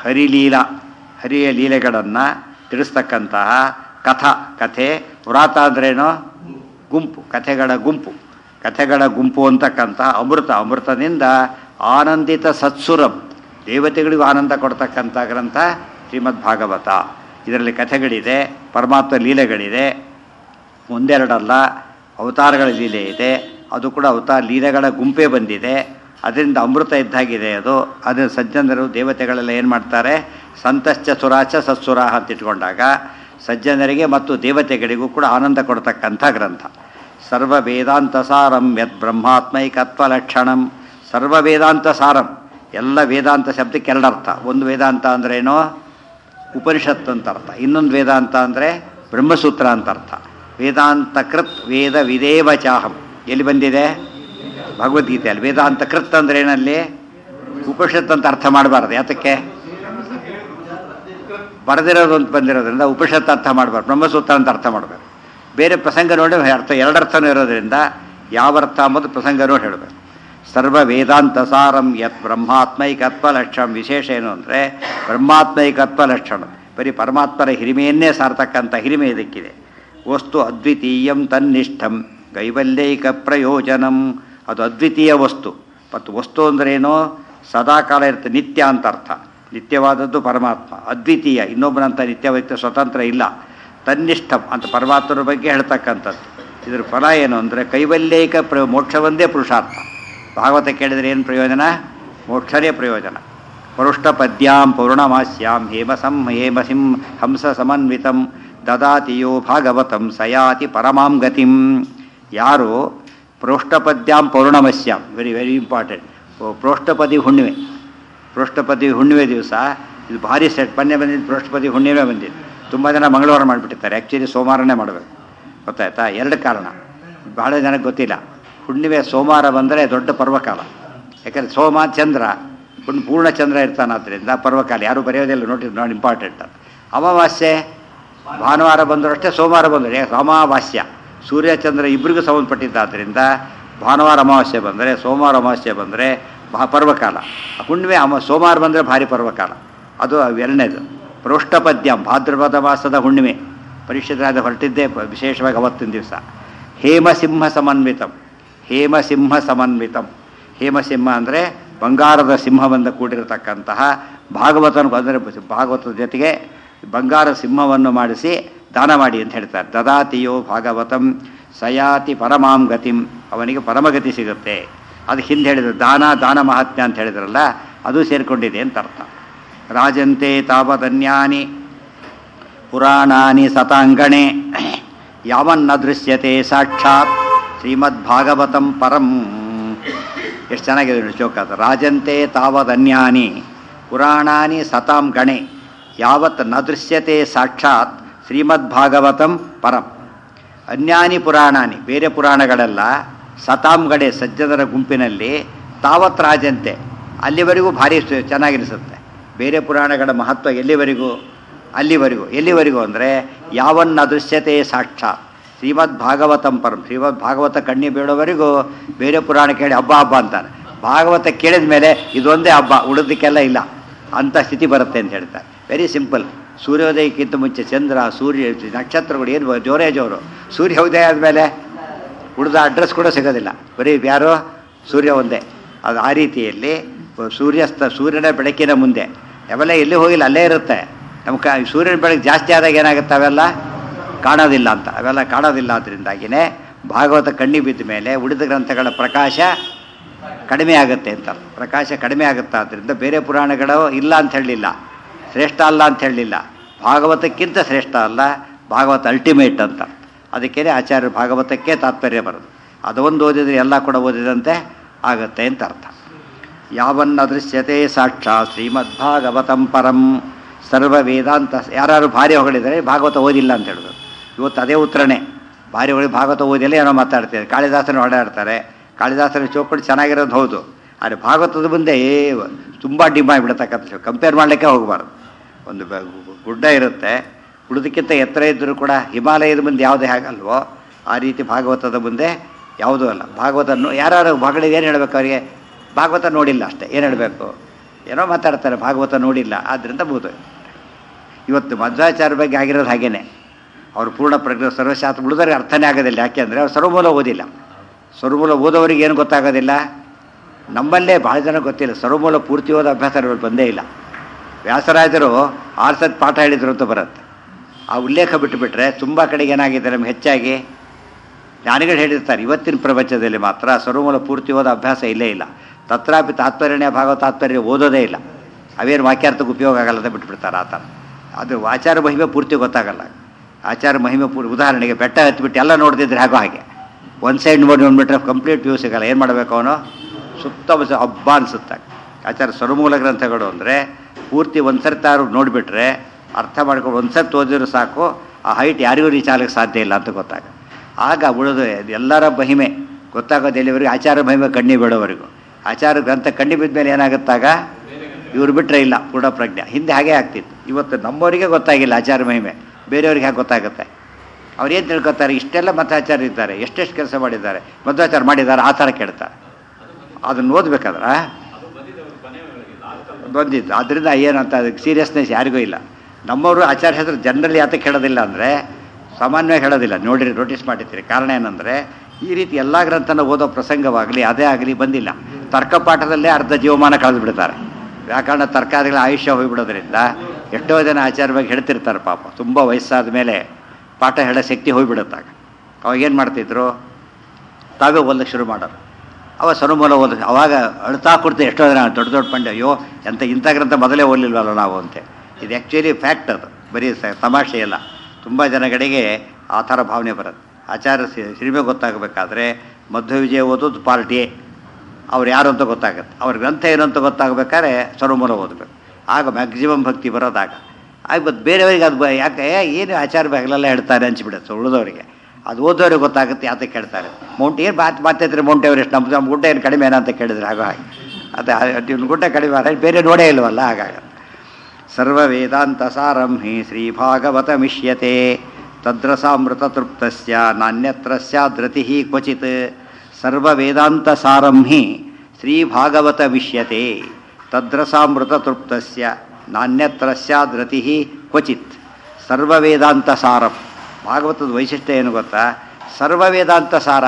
ಹರಿಲೀಲಾ ಹರಿಯ ಲೀಲೆಗಳನ್ನು ತಿಳಿಸ್ತಕ್ಕಂತಹ ಕಥಾ ಕಥೆ ವ್ರಾತ ಅಂದ್ರೇನು ಗುಂಪು ಕಥೆಗಳ ಗುಂಪು ಕಥೆಗಳ ಗುಂಪು ಅಂತಕ್ಕಂಥ ಅಮೃತ ಅಮೃತದಿಂದ ಆನಂದಿತ ಸತ್ಸುರಂ ದೇವತೆಗಳಿಗೂ ಆನಂದ ಕೊಡ್ತಕ್ಕಂಥ ಗ್ರಂಥ ಶ್ರೀಮದ್ ಭಾಗವತ ಇದರಲ್ಲಿ ಕಥೆಗಳಿದೆ ಪರಮಾತ್ಮ ಲೀಲೆಗಳಿದೆ ಒಂದೆರಡಲ್ಲ ಅವತಾರಗಳ ಲೀಲೆ ಇದೆ ಅದು ಕೂಡ ಅವತಾರ ಲೀಲೆಗಳ ಗುಂಪೇ ಬಂದಿದೆ ಅದರಿಂದ ಅಮೃತ ಇದ್ದಾಗಿದೆ ಅದು ಅದನ್ನು ಸಜ್ಜನರು ದೇವತೆಗಳೆಲ್ಲ ಏನು ಮಾಡ್ತಾರೆ ಸಂತಶ್ಚ ಸುರಾಚ ಸತ್ಸುರಾಹ ಅಂತ ಇಟ್ಕೊಂಡಾಗ ಸಜ್ಜನರಿಗೆ ಮತ್ತು ದೇವತೆಗಳಿಗೂ ಕೂಡ ಆನಂದ ಕೊಡ್ತಕ್ಕಂಥ ಗ್ರಂಥ ಸರ್ವ ವೇದಾಂತ ಸಾರಂ ಯತ್ ಬ್ರಹ್ಮಾತ್ಮೈಕತ್ವ ಲಕ್ಷಣಂ ಸರ್ವ ವೇದಾಂತ ಸಾರಂ ಎಲ್ಲ ವೇದಾಂತ ಶಬ್ದಕ್ಕೆ ಎರಡರ್ಥ ಒಂದು ವೇದಾಂತ ಅಂದ್ರೇನೋ ಉಪನಿಷತ್ ಅಂತ ಅರ್ಥ ಇನ್ನೊಂದು ವೇದಾಂತ ಅಂದರೆ ಬ್ರಹ್ಮಸೂತ್ರ ಅಂತ ಅರ್ಥ ವೇದಾಂತ ಕೃತ್ ವೇದ ವಿದೇವಚಾಹಂ ಎಲ್ಲಿ ಬಂದಿದೆ ಭಗವದ್ಗೀತೆಯಲ್ಲಿ ವೇದಾಂತ ಕೃತ್ ಅಂದ್ರೆ ಏನಲ್ಲಿ ಉಪನಿಷತ್ ಅಂತ ಅರ್ಥ ಮಾಡಬಾರ್ದು ಯಾತಕ್ಕೆ ಬರೆದಿರೋದು ಅಂತ ಬಂದಿರೋದ್ರಿಂದ ಉಪನಿಷತ್ ಅರ್ಥ ಮಾಡಬಾರ್ದು ಬ್ರಹ್ಮಸೂತ್ರ ಅಂತ ಅರ್ಥ ಮಾಡಬೇಕು ಬೇರೆ ಪ್ರಸಂಗ ನೋಡಿ ಅರ್ಥ ಎರಡರ್ಥನೂ ಇರೋದ್ರಿಂದ ಯಾವ ಅರ್ಥ ಅಂಬುದು ಪ್ರಸಂಗ ನೋಡಿ ಹೇಳಬೇಕು ಸರ್ವ ವೇದಾಂತ ಸಾರಂ ಯತ್ ಬ್ರಹ್ಮಾತ್ಮೈಕತ್ವ ಲಕ್ಷಣ ವಿಶೇಷ ಏನು ಅಂದರೆ ಬ್ರಹ್ಮಾತ್ಮೈಕತ್ವ ಲಕ್ಷಣ ಬರೀ ಪರಮಾತ್ಮರ ಹಿರಿಮೆಯನ್ನೇ ಸಾರ್ತಕ್ಕಂಥ ಹಿರಿಮೆ ಇದಕ್ಕಿದೆ ವಸ್ತು ಅದ್ವಿತೀಯಂ ತನ್ನಿಷ್ಠಂ ಕೈವಲ್ಯೈಕ ಪ್ರಯೋಜನಂ ಅದು ಅದ್ವಿತೀಯ ವಸ್ತು ಮತ್ತು ವಸ್ತು ಅಂದ್ರೇನು ಸದಾಕಾಲ ಇರುತ್ತೆ ನಿತ್ಯ ಅಂತ ಅರ್ಥ ನಿತ್ಯವಾದದ್ದು ಪರಮಾತ್ಮ ಅದ್ವಿತೀಯ ಇನ್ನೊಬ್ಬನಂತ ನಿತ್ಯವೈತ್ಯ ಸ್ವತಂತ್ರ ಇಲ್ಲ ತನ್ನಿಷ್ಠಂ ಅಂತ ಪರಮಾತ್ಮರ ಬಗ್ಗೆ ಹೇಳ್ತಕ್ಕಂಥದ್ದು ಇದ್ರ ಫಲ ಏನು ಅಂದರೆ ಕೈವಲ್ಯೈಕ ಪ್ರ ಮೋಕ್ಷವೊಂದೇ ಪುರುಷಾರ್ಥ ಭಾಗವತ ಕೇಳಿದರೆ ಏನು ಪ್ರಯೋಜನ ಮೋಕ್ಷರೇ ಪ್ರಯೋಜನ ಪರುಷ್ಟ ಪದ್ಯಾಂ ಪೌರ್ಣಮಾಸ್ಯಾಂ ಹೇಮಸಂ ಹೇಮಸಿಂ ಹಂಸ ಸಮನ್ವಿತಂ ದದಾತಿಯೋ ಭಾಗವತಂ ಸಯಾತಿ ಪರಮಾಂ ಗತಿಂ ಯಾರು ಪ್ರೋಷ್ಠಪದ್ಯಾಂ ಪೌರ್ಣಮಸ್ಯಾಂ ವೆರಿ ವೆರಿ ಇಂಪಾರ್ಟೆಂಟ್ ಪ್ರೋಷ್ಠಪದಿ ಹುಣ್ಣಿಮೆ ಪ್ರೋಷ್ಠಪದಿ ಹುಣ್ಣಿಮೆ ದಿವಸ ಇದು ಭಾರಿ ಸೆಟ್ ಮೊನ್ನೆ ಬಂದಿದ್ದು ಪ್ರೋಷ್ಠಪದಿ ಹುಣ್ಣಿಮೆ ಬಂದಿದ್ದು ತುಂಬ ಜನ ಮಂಗಳವಾರ ಮಾಡಿಬಿಟ್ಟಿರ್ತಾರೆ ಆ್ಯಕ್ಚುಲಿ ಸೋಮವಾರನೇ ಮಾಡಬೇಕು ಗೊತ್ತಾಯ್ತಾ ಎರಡು ಕಾರಣ ಭಾಳ ಜನಕ್ಕೆ ಗೊತ್ತಿಲ್ಲ ಹುಣ್ಣಿಮೆ ಸೋಮವಾರ ಬಂದರೆ ದೊಡ್ಡ ಪರ್ವಕಾಲ ಯಾಕಂದರೆ ಸೋಮ ಚಂದ್ರ ಹುಣ್ಣು ಪೂರ್ಣ ಚಂದ್ರ ಇರ್ತಾನಾದ್ರಿಂದ ಪರ್ವಕಾಲ ಯಾರೂ ಬರೆಯೋದಿಲ್ಲ ನೋಡಿ ನೋಡಿ ಇಂಪಾರ್ಟೆಂಟ್ ಅಂತ ಅಮಾವಾಸ್ಯೆ ಭಾನುವಾರ ಬಂದರೂ ಅಷ್ಟೇ ಸೋಮವಾರ ಬಂದರೆ ಅಮಾವಾಸ್ಯ ಸೂರ್ಯ ಚಂದ್ರ ಇಬ್ಬರಿಗೂ ಸಂಬಂಧಪಟ್ಟಿದ್ದಾದ್ದರಿಂದ ಭಾನುವಾರ ಅಮಾವಾಸ್ಯೆ ಬಂದರೆ ಸೋಮವಾರ ಅಮಾವಾಸ್ಯೆ ಬಂದರೆ ಮಹಾ ಪರ್ವಕಾಲ ಹುಣ್ಣಿಮೆ ಅಮ ಸೋಮವಾರ ಬಂದರೆ ಭಾರಿ ಪರ್ವಕಾಲ ಅದು ಎರಡನೇದು ಪ್ರೋಷ್ಠಪದ್ಯಂ ಭಾದ್ರಪದ ಮಾಸದ ಹುಣ್ಣಿಮೆ ಪರಿಶುದ್ಧರಾದ ಹೊರಟಿದ್ದೇ ಪ- ವಿಶೇಷವಾಗಿ ಅವತ್ತಿನ ದಿವಸ ಹೇಮಸಿಂಹ ಸಮನ್ವಿತಂ ಹೇಮಸಿಂಹ ಸಮನ್ವಿತಂ ಹೇಮಸಿಂಹ ಅಂದರೆ ಬಂಗಾರದ ಸಿಂಹದಿಂದ ಕೂಡಿರತಕ್ಕಂತಹ ಭಾಗವತನ ಅಂದರೆ ಭಾಗವತದ ಜೊತೆಗೆ ಬಂಗಾರ ಸಿಂಹವನ್ನು ಮಾಡಿಸಿ ದಾನ ಮಾಡಿ ಅಂತ ಹೇಳ್ತಾರೆ ದದಾತಿಯೋ ಭಾಗವತಂ ಸಯಾತಿ ಪರಮಾಂ ಗತಿಂ ಅವನಿಗೆ ಪರಮಗತಿ ಸಿಗುತ್ತೆ ಅದು ಹಿಂದೆ ಹೇಳಿದ್ರು ದಾನ ದಾನ ಮಹಾತ್ಮ್ಯ ಅಂತ ಹೇಳಿದ್ರಲ್ಲ ಅದು ಸೇರಿಕೊಂಡಿದೆ ಅಂತ ಅರ್ಥ ರಾಜಂತೆ ತಾವದನ್ಯಾನಿ ಪುರಾಣಾನಿ ಸತಾಂಗಣೆ ಯಾವನ್ನ ದೃಶ್ಯತೆ ಸಾಕ್ಷಾತ್ ಶ್ರೀಮದ್ಭಾಗವತಂ ಪರಂ ಎಷ್ಟು ಚೆನ್ನಾಗಿದೆ ನೋಡಿ ಶ್ಲೋಕ ಅದು ರಾಜಂತೆ ತಾವದನ್ಯಾನಿ ಪುರಾಣಾನಿ ಸತಾಂ ಗಣೆ ಯಾವತ್ ನ ದೃಶ್ಯತೆ ಸಾಕ್ಷಾತ್ ಶ್ರೀಮದ್ಭಾಗವತಂ ಪರಂ ಅನ್ಯಾನಿ ಪುರಾಣಾನಿ ಬೇರೆ ಪುರಾಣಗಳೆಲ್ಲ ಸತಾಂ ಗಡೆ ಸಜ್ಜನರ ಗುಂಪಿನಲ್ಲಿ ತಾವತ್ ರಾಜಂತೆ ಅಲ್ಲಿವರೆಗೂ ಭಾರಿ ಸು- ಚೆನ್ನಾಗಿರಿಸುತ್ತೆ ಬೇರೆ ಪುರಾಣಗಳ ಮಹತ್ವ ಎಲ್ಲಿವರೆಗೂ ಅಲ್ಲಿವರೆಗೂ ಎಲ್ಲಿವರೆಗೂ ಅಂದರೆ ಯಾವನ್ನ ದೃಶ್ಯತೆ ಸಾಕ್ಷಾತ್ ಶ್ರೀಮದ್ ಭಾಗವತಂ ಪರಂ ಶ್ರೀಮದ್ ಭಾಗವತ ಕಣ್ಣಿ ಬೀಳೋವರೆಗೂ ಬೇರೆ ಪುರಾಣ ಕೇಳಿ ಹಬ್ಬ ಹಬ್ಬ ಅಂತಾರೆ ಭಾಗವತ ಕೇಳಿದ ಮೇಲೆ ಇದೊಂದೇ ಹಬ್ಬ ಉಳಿದಕ್ಕೆಲ್ಲ ಇಲ್ಲ ಅಂಥ ಸ್ಥಿತಿ ಬರುತ್ತೆ ಅಂತ ಹೇಳ್ತಾರೆ ವೆರಿ ಸಿಂಪಲ್ ಸೂರ್ಯೋದಯಕ್ಕಿಂತ ಮುಂಚೆ ಚಂದ್ರ ಸೂರ್ಯ ನಕ್ಷತ್ರಗಳು ಏನು ಜೋರೇ ಜೋರು ಸೂರ್ಯ ಉದಯ ಆದಮೇಲೆ ಉಳಿದ ಅಡ್ರೆಸ್ ಕೂಡ ಸಿಗೋದಿಲ್ಲ ಬರೀ ಯಾರು ಸೂರ್ಯ ಒಂದೇ ಅದು ಆ ರೀತಿಯಲ್ಲಿ ಸೂರ್ಯಾಸ್ತ ಸೂರ್ಯನ ಬೆಳಕಿನ ಮುಂದೆ ಅವೆಲ್ಲ ಎಲ್ಲಿ ಹೋಗಿಲ್ಲ ಅಲ್ಲೇ ಇರುತ್ತೆ ನಮ್ಮ ಕ ಸೂರ್ಯನ ಬೆಳಕು ಜಾಸ್ತಿ ಆದಾಗ ಏನಾಗುತ್ತೆ ಅವೆಲ್ಲ ಕಾಣೋದಿಲ್ಲ ಅಂತ ಅವೆಲ್ಲ ಕಾಣೋದಿಲ್ಲ ಅದರಿಂದಾಗಿಯೇ ಭಾಗವತ ಕಣ್ಣಿಗೆ ಬಿದ್ದ ಮೇಲೆ ಉಳಿದ ಗ್ರಂಥಗಳ ಪ್ರಕಾಶ ಕಡಿಮೆ ಆಗುತ್ತೆ ಅಂತ ಪ್ರಕಾಶ ಕಡಿಮೆ ಆಗುತ್ತೆ ಆದ್ದರಿಂದ ಬೇರೆ ಪುರಾಣಗಳು ಇಲ್ಲ ಅಂತ ಹೇಳಲಿಲ್ಲ ಶ್ರೇಷ್ಠ ಅಲ್ಲ ಅಂತ ಹೇಳಲಿಲ್ಲ ಭಾಗವತಕ್ಕಿಂತ ಶ್ರೇಷ್ಠ ಅಲ್ಲ ಭಾಗವತ ಅಲ್ಟಿಮೇಟ್ ಅಂತ ಅದಕ್ಕೇ ಆಚಾರ್ಯ ಭಾಗವತಕ್ಕೆ ತಾತ್ಪರ್ಯ ಬರೋದು ಅದೊಂದು ಓದಿದರೆ ಎಲ್ಲ ಕೂಡ ಓದಿದಂತೆ ಆಗುತ್ತೆ ಅಂತ ಅರ್ಥ ಯಾವನ್ನ ದೃಶ್ಯತೆ ಸಾಕ್ಷಾತ್ ಶ್ರೀಮದ್ಭಾಗವತಂ ಪರಂ ಸರ್ವ ವೇದಾಂತ ಯಾರು ಭಾರಿ ಹೊಗಳಿದರೆ ಭಾಗವತ ಓದಿಲ್ಲ ಅಂತ ಹೇಳೋದು ಇವತ್ತು ಅದೇ ಉತ್ತರನೇ ಭಾರಿ ಹೊಳಿ ಭಾಗವತ ಓದಿಲ್ಲ ಏನೋ ಮಾತಾಡ್ತಾರೆ ಕಾಳಿದಾಸನ ಹೊಡೆದಾಡ್ತಾರೆ ಕಾಳಿದಾಸನ ಚೌಕಟ್ಟು ಚೆನ್ನಾಗಿರೋದು ಹೌದು ಆದರೆ ಭಾಗವತದ ಮುಂದೆ ಏ ತುಂಬ ಡಿಮ್ ಆಗಿಬಿಡತಕ್ಕಂಥ ಕಂಪೇರ್ ಮಾಡಲಿಕ್ಕೆ ಹೋಗಬಾರ್ದು ಒಂದು ಬ- ಗುಡ್ಡ ಇರುತ್ತೆ ಉಳಿದಕ್ಕಿಂತ ಎತ್ತರ ಇದ್ದರೂ ಕೂಡ ಹಿಮಾಲಯದ ಮುಂದೆ ಯಾವುದೇ ಹಾಗಲ್ವೋ ಆ ರೀತಿ ಭಾಗವತದ ಮುಂದೆ ಯಾವುದೂ ಅಲ್ಲ ಭಾಗವತ ಯಾರು ಭಾಗಗಳಿಗೆ ಏನು ಹೇಳಬೇಕು ಅವರಿಗೆ ಭಾಗವತ ನೋಡಿಲ್ಲ ಅಷ್ಟೇ ಏನು ಹೇಳಬೇಕು ಏನೋ ಮಾತಾಡ್ತಾರೆ ಭಾಗವತ ನೋಡಿಲ್ಲ ಆದ್ದರಿಂದ ಮುಗಿದು ಇವತ್ತು ಮಧ್ವಾಚಾರ್ಯ ಬಗ್ಗೆ ಆಗಿರೋದು ಹಾಗೇನೆ ಅವರು ಪೂರ್ಣ ಪ್ರಜ್ಞೆ ಸರ್ವಶಾಸ್ತ್ರ ಉಳಿದವ್ರಿಗೆ ಅರ್ಥನೇ ಆಗೋದಿಲ್ಲ ಯಾಕೆಂದರೆ ಅವ್ರು ಸರ್ವಮೂಲ ಓದಿಲ್ಲ ಸರ್ವಮೂಲ ಓದೋರಿಗೆ ಏನು ಗೊತ್ತಾಗೋದಿಲ್ಲ ನಮ್ಮಲ್ಲೇ ಭಾಳ ಜನ ಗೊತ್ತಿಲ್ಲ ಸರ್ವಮೂಲ ಪೂರ್ತಿ ಓದೋ ಅಭ್ಯಾಸ ಇವ್ರಿಗೆ ಬಂದೇ ಇಲ್ಲ ವ್ಯಾಸರಾಜರು ಆರು ಸತ್ ಪಾಠ ಹೇಳಿದ್ರು ಅಂತ ಬರುತ್ತೆ ಆ ಉಲ್ಲೇಖ ಬಿಟ್ಟುಬಿಟ್ರೆ ತುಂಬ ಕಡೆಗೆ ಏನಾಗಿದೆ ನಮ್ಗೆ ಹೆಚ್ಚಾಗಿ ಜ್ಞಾನಿಗಳು ಹೇಳಿರ್ತಾರೆ ಇವತ್ತಿನ ಪ್ರಪಂಚದಲ್ಲಿ ಮಾತ್ರ ಸರ್ವಮೂಲ ಪೂರ್ತಿ ಓದೋ ಅಭ್ಯಾಸ ಇಲ್ಲೇ ಇಲ್ಲ ತತ್ರಾಪಿ ತಾತ್ಪರ್ಯಣೆ ಭಾಗ ತಾತ್ಪರ್ಯ ಓದೋದೇ ಇಲ್ಲ ಅವೇನು ವಾಕ್ಯಾರ್ಥಕ್ಕೆ ಉಪಯೋಗ ಆಗಲ್ಲ ಅಂತ ಬಿಟ್ಬಿಡ್ತಾರೆ ಆ ಥರ ಅದು ಆಚಾರ ಮಹಿಮೆ ಪೂರ್ತಿ ಗೊತ್ತಾಗಲ್ಲ ಆಚಾರ ಮಹಿಮೆ ಪೂರ್ತಿ ಉದಾಹರಣೆಗೆ ಬೆಟ್ಟ ಹತ್ಬಿಟ್ಟು ಎಲ್ಲ ನೋಡ್ದಿದ್ರೆ ಹಾಗೋ ಹಾಗೆ ಒಂದು ಸೈಡ್ ನೋಡಿ ನೋಡ್ಬಿಟ್ರೆ ಕಂಪ್ಲೀಟ್ ವ್ಯೂ ಸಿಗಲ್ಲ ಏನು ಮಾಡಬೇಕು ಅವನು ಸುತ್ತ ಬಸ- ಹಬ್ಬ ಅನಿಸುತ್ತೆ ಆಚಾರ ಸರ್ವಮೂಲ ಗ್ರಂಥಗಳು ಅಂದರೆ ಪೂರ್ತಿ ಒಂದು ಸರ್ತಿ ಯಾರು ನೋಡಿಬಿಟ್ರೆ ಅರ್ಥ ಮಾಡ್ಕೊಂಡು ಒಂದು ಸರ್ತಿ ಓದಿದ್ರು ಸಾಕು ಆ ಹೈಟ್ ಯಾರಿಗೂ ರೀಚ್ ಆಗಲಿಕ್ಕೆ ಸಾಧ್ಯ ಇಲ್ಲ ಅಂತ ಗೊತ್ತಾಗ ಆಗ ಉಳಿದು ಎಲ್ಲರ ಮಹಿಮೆ ಗೊತ್ತಾಗೋದು ಎಲ್ಲಿವರೆಗೂ ಆಚಾರ ಮಹಿಮೆ ಕಣ್ಣಿ ಬಿಡೋವರೆಗೂ ಆಚಾರ ಗ್ರಂಥ ಕಣ್ಣಿ ಬಿದ್ದ ಮೇಲೆ ಏನಾಗುತ್ತಾಗ ಇವ್ರು ಬಿಟ್ಟರೆ ಇಲ್ಲ ಪೂರ್ಣ ಪ್ರಜ್ಞೆ ಹಿಂದೆ ಹಾಗೆ ಆಗ್ತಿತ್ತು ಇವತ್ತು ನಮ್ಮವರಿಗೆ ಗೊತ್ತಾಗಿಲ್ಲ ಆಚಾರ ಮಹಿಮೆ ಬೇರೆಯವ್ರಿಗೆ ಹೇಗೆ ಗೊತ್ತಾಗುತ್ತೆ ಅವ್ರು ಏನು ತಿಳ್ಕೊತಾರೆ ಇಷ್ಟೆಲ್ಲ ಮತಾಚಾರ ಇದ್ದಾರೆ ಎಷ್ಟೆಷ್ಟು ಕೆಲಸ ಮಾಡಿದ್ದಾರೆ ಮಧ್ವಾಚಾರ ಮಾಡಿದ್ದಾರೆ ಆ ಥರ ಕೇಳ್ತಾರೆ ಅದನ್ನು ಓದ್ಬೇಕಾದ್ರೆ ಬಂದಿದ್ದು ಅದರಿಂದ ಏನಂತ ಅದಕ್ಕೆ ಸೀರಿಯಸ್ನೆಸ್ ಯಾರಿಗೂ ಇಲ್ಲ ನಮ್ಮವರು ಆಚಾರ ಹೆಸರು ಜನರಲಿ ಯಾತಕ್ಕೆ ಹೇಳೋದಿಲ್ಲ ಅಂದರೆ ಸಾಮಾನ್ಯವಾಗಿ ಹೇಳೋದಿಲ್ಲ ನೋಡಿರಿ ನೋಟಿಸ್ ಮಾಡಿರ್ತೀರಿ ಕಾರಣ ಏನಂದರೆ ಈ ರೀತಿ ಎಲ್ಲ ಗ್ರಂಥನ ಓದೋ ಪ್ರಸಂಗವಾಗಲಿ ಅದೇ ಆಗಲಿ ಬಂದಿಲ್ಲ ತರ್ಕ ಪಾಠದಲ್ಲೇ ಅರ್ಧ ಜೀವಮಾನ ಕಳೆದು ಬಿಡ್ತಾರೆ ವ್ಯಾಕರಣ ತರ್ಕಾದಿಗಳ ಆಯುಷ್ಯ ಹೋಗಿಬಿಡೋದ್ರಿಂದ ಎಷ್ಟೋ ಜನ ಆಚಾರ ಬಗ್ಗೆ ಹೇಳ್ತಿರ್ತಾರೆ ಪಾಪ ತುಂಬ ವಯಸ್ಸಾದ ಮೇಲೆ ಪಾಠ ಹೇಳೋ ಶಕ್ತಿ ಹೋಗಿಬಿಡುತ್ತಾಗ ಅವಾಗ ಏನು ಮಾಡ್ತಿದ್ರು ತಾವೇ ಓದಲಿಕ್ಕೆ ಶುರು ಮಾಡೋರು ಅವ ಸನುಮೂಲ ಓದ ಅವಾಗ ಅಳ್ತಾ ಕೊಡ್ತೀವಿ ಎಷ್ಟೋ ಜನ ದೊಡ್ಡ ದೊಡ್ಡ ಪಂಡ್ಯ ಅಯ್ಯೋ ಎಂಥ ಇಂಥ ಗ್ರಂಥ ಮೊದಲೇ ಓದಲಿಲ್ವಲ್ಲ ನಾವು ಅಂತೆ ಇದು ಆ್ಯಕ್ಚುಲಿ ಫ್ಯಾಕ್ಟ್ ಅದು ಬರೀ ಸ ತಮಾಷೆ ಇಲ್ಲ ತುಂಬ ಜನಗಳಿಗೆ ಆ ಥರ ಭಾವನೆ ಬರುತ್ತೆ ಆಚಾರ ಸಿ- ಸಿನಿಮೆ ಗೊತ್ತಾಗಬೇಕಾದ್ರೆ ಮಧ್ವ ವಿಜಯ ಓದೋದು ಪಾರ್ಟಿ ಅವ್ರು ಯಾರು ಅಂತ ಗೊತ್ತಾಗುತ್ತೆ ಅವ್ರ ಗ್ರಂಥ ಏನು ಅಂತ ಗೊತ್ತಾಗಬೇಕಾದ್ರೆ ಸರ್ವಮೂಲ ಓದಬೇಕು ಆಗ ಮ್ಯಾಕ್ಸಿಮಮ್ ಭಕ್ತಿ ಬರೋದಾಗ ಆಗ ಮತ್ತು ಬೇರೆಯವರಿಗೆ ಅದು ಬ- ಯಾಕೆ ಏ, ಏನು ಆಚಾರ ಬಾಗಿಲೆಲ್ಲ ಹೇಳ್ತಾರೆ ಅನ್ಸಿಬಿಡುತ್ತೆ ಉಳಿದವರಿಗೆ ಅದು ಓದೋರಿಗೆ ಗೊತ್ತಾಗುತ್ತೆ ಯಾತಕ್ಕೆ ಕೇಳ್ತಾರೆ ಮೌಂಟ್ ಏನು ಮಾತು ಮಾತಾಡ್ತಾರೆ ಮೌಂಟ್ ಎವರೆಸ್ಟ್ ನಮ್ಮ ನಮ್ಮ ಗುಡ್ಡ ಏನು ಕಡಿಮೆ ಏನಂತ ಕೇಳಿದ್ರೆ ಹಾಗೋ ಹಾಗೆ ಅದು ಇವ್ನ ಗುಡ್ಡ ಕಡಿಮೆ ಅಲ್ಲ ಬೇರೆ ನೋಡೇ ಇಲ್ವಲ್ಲ ಹಾಗಾಗತ್ತೆ ಸರ್ವ ವೇದಾಂತ ಸಾರಂ ಹಿ ಶ್ರೀ ಭಾಗವತ ಮಿಷ್ಯತೆ ತದ್ರಸಾಮೃತ ತೃಪ್ತಸ್ಯ ನಾಣ್ಯತ್ರ ಸ್ಯಾದ್ರತಿ ಕ್ವಚಿತ್ ಸರ್ವ ವೇದಾಂತ ಸಾರಂ ಹಿ ಶ್ರೀ ಭಾಗವತ ಮಿಷ್ಯತೆ ತದ್ರಸಾಮೃತ ತೃಪ್ತಸ್ಯ ನಾಣ್ಯತ್ರ ಸ್ಯಾದ್ರತಿ ಕ್ವಚಿತ್ ಸರ್ವ ವೇದಾಂತ ಸಾರಂ ಭಾಗವತದ ವೈಶಿಷ್ಟ್ಯ ಏನು ಗೊತ್ತಾ ಸರ್ವ ವೇದಾಂತ ಸಾರ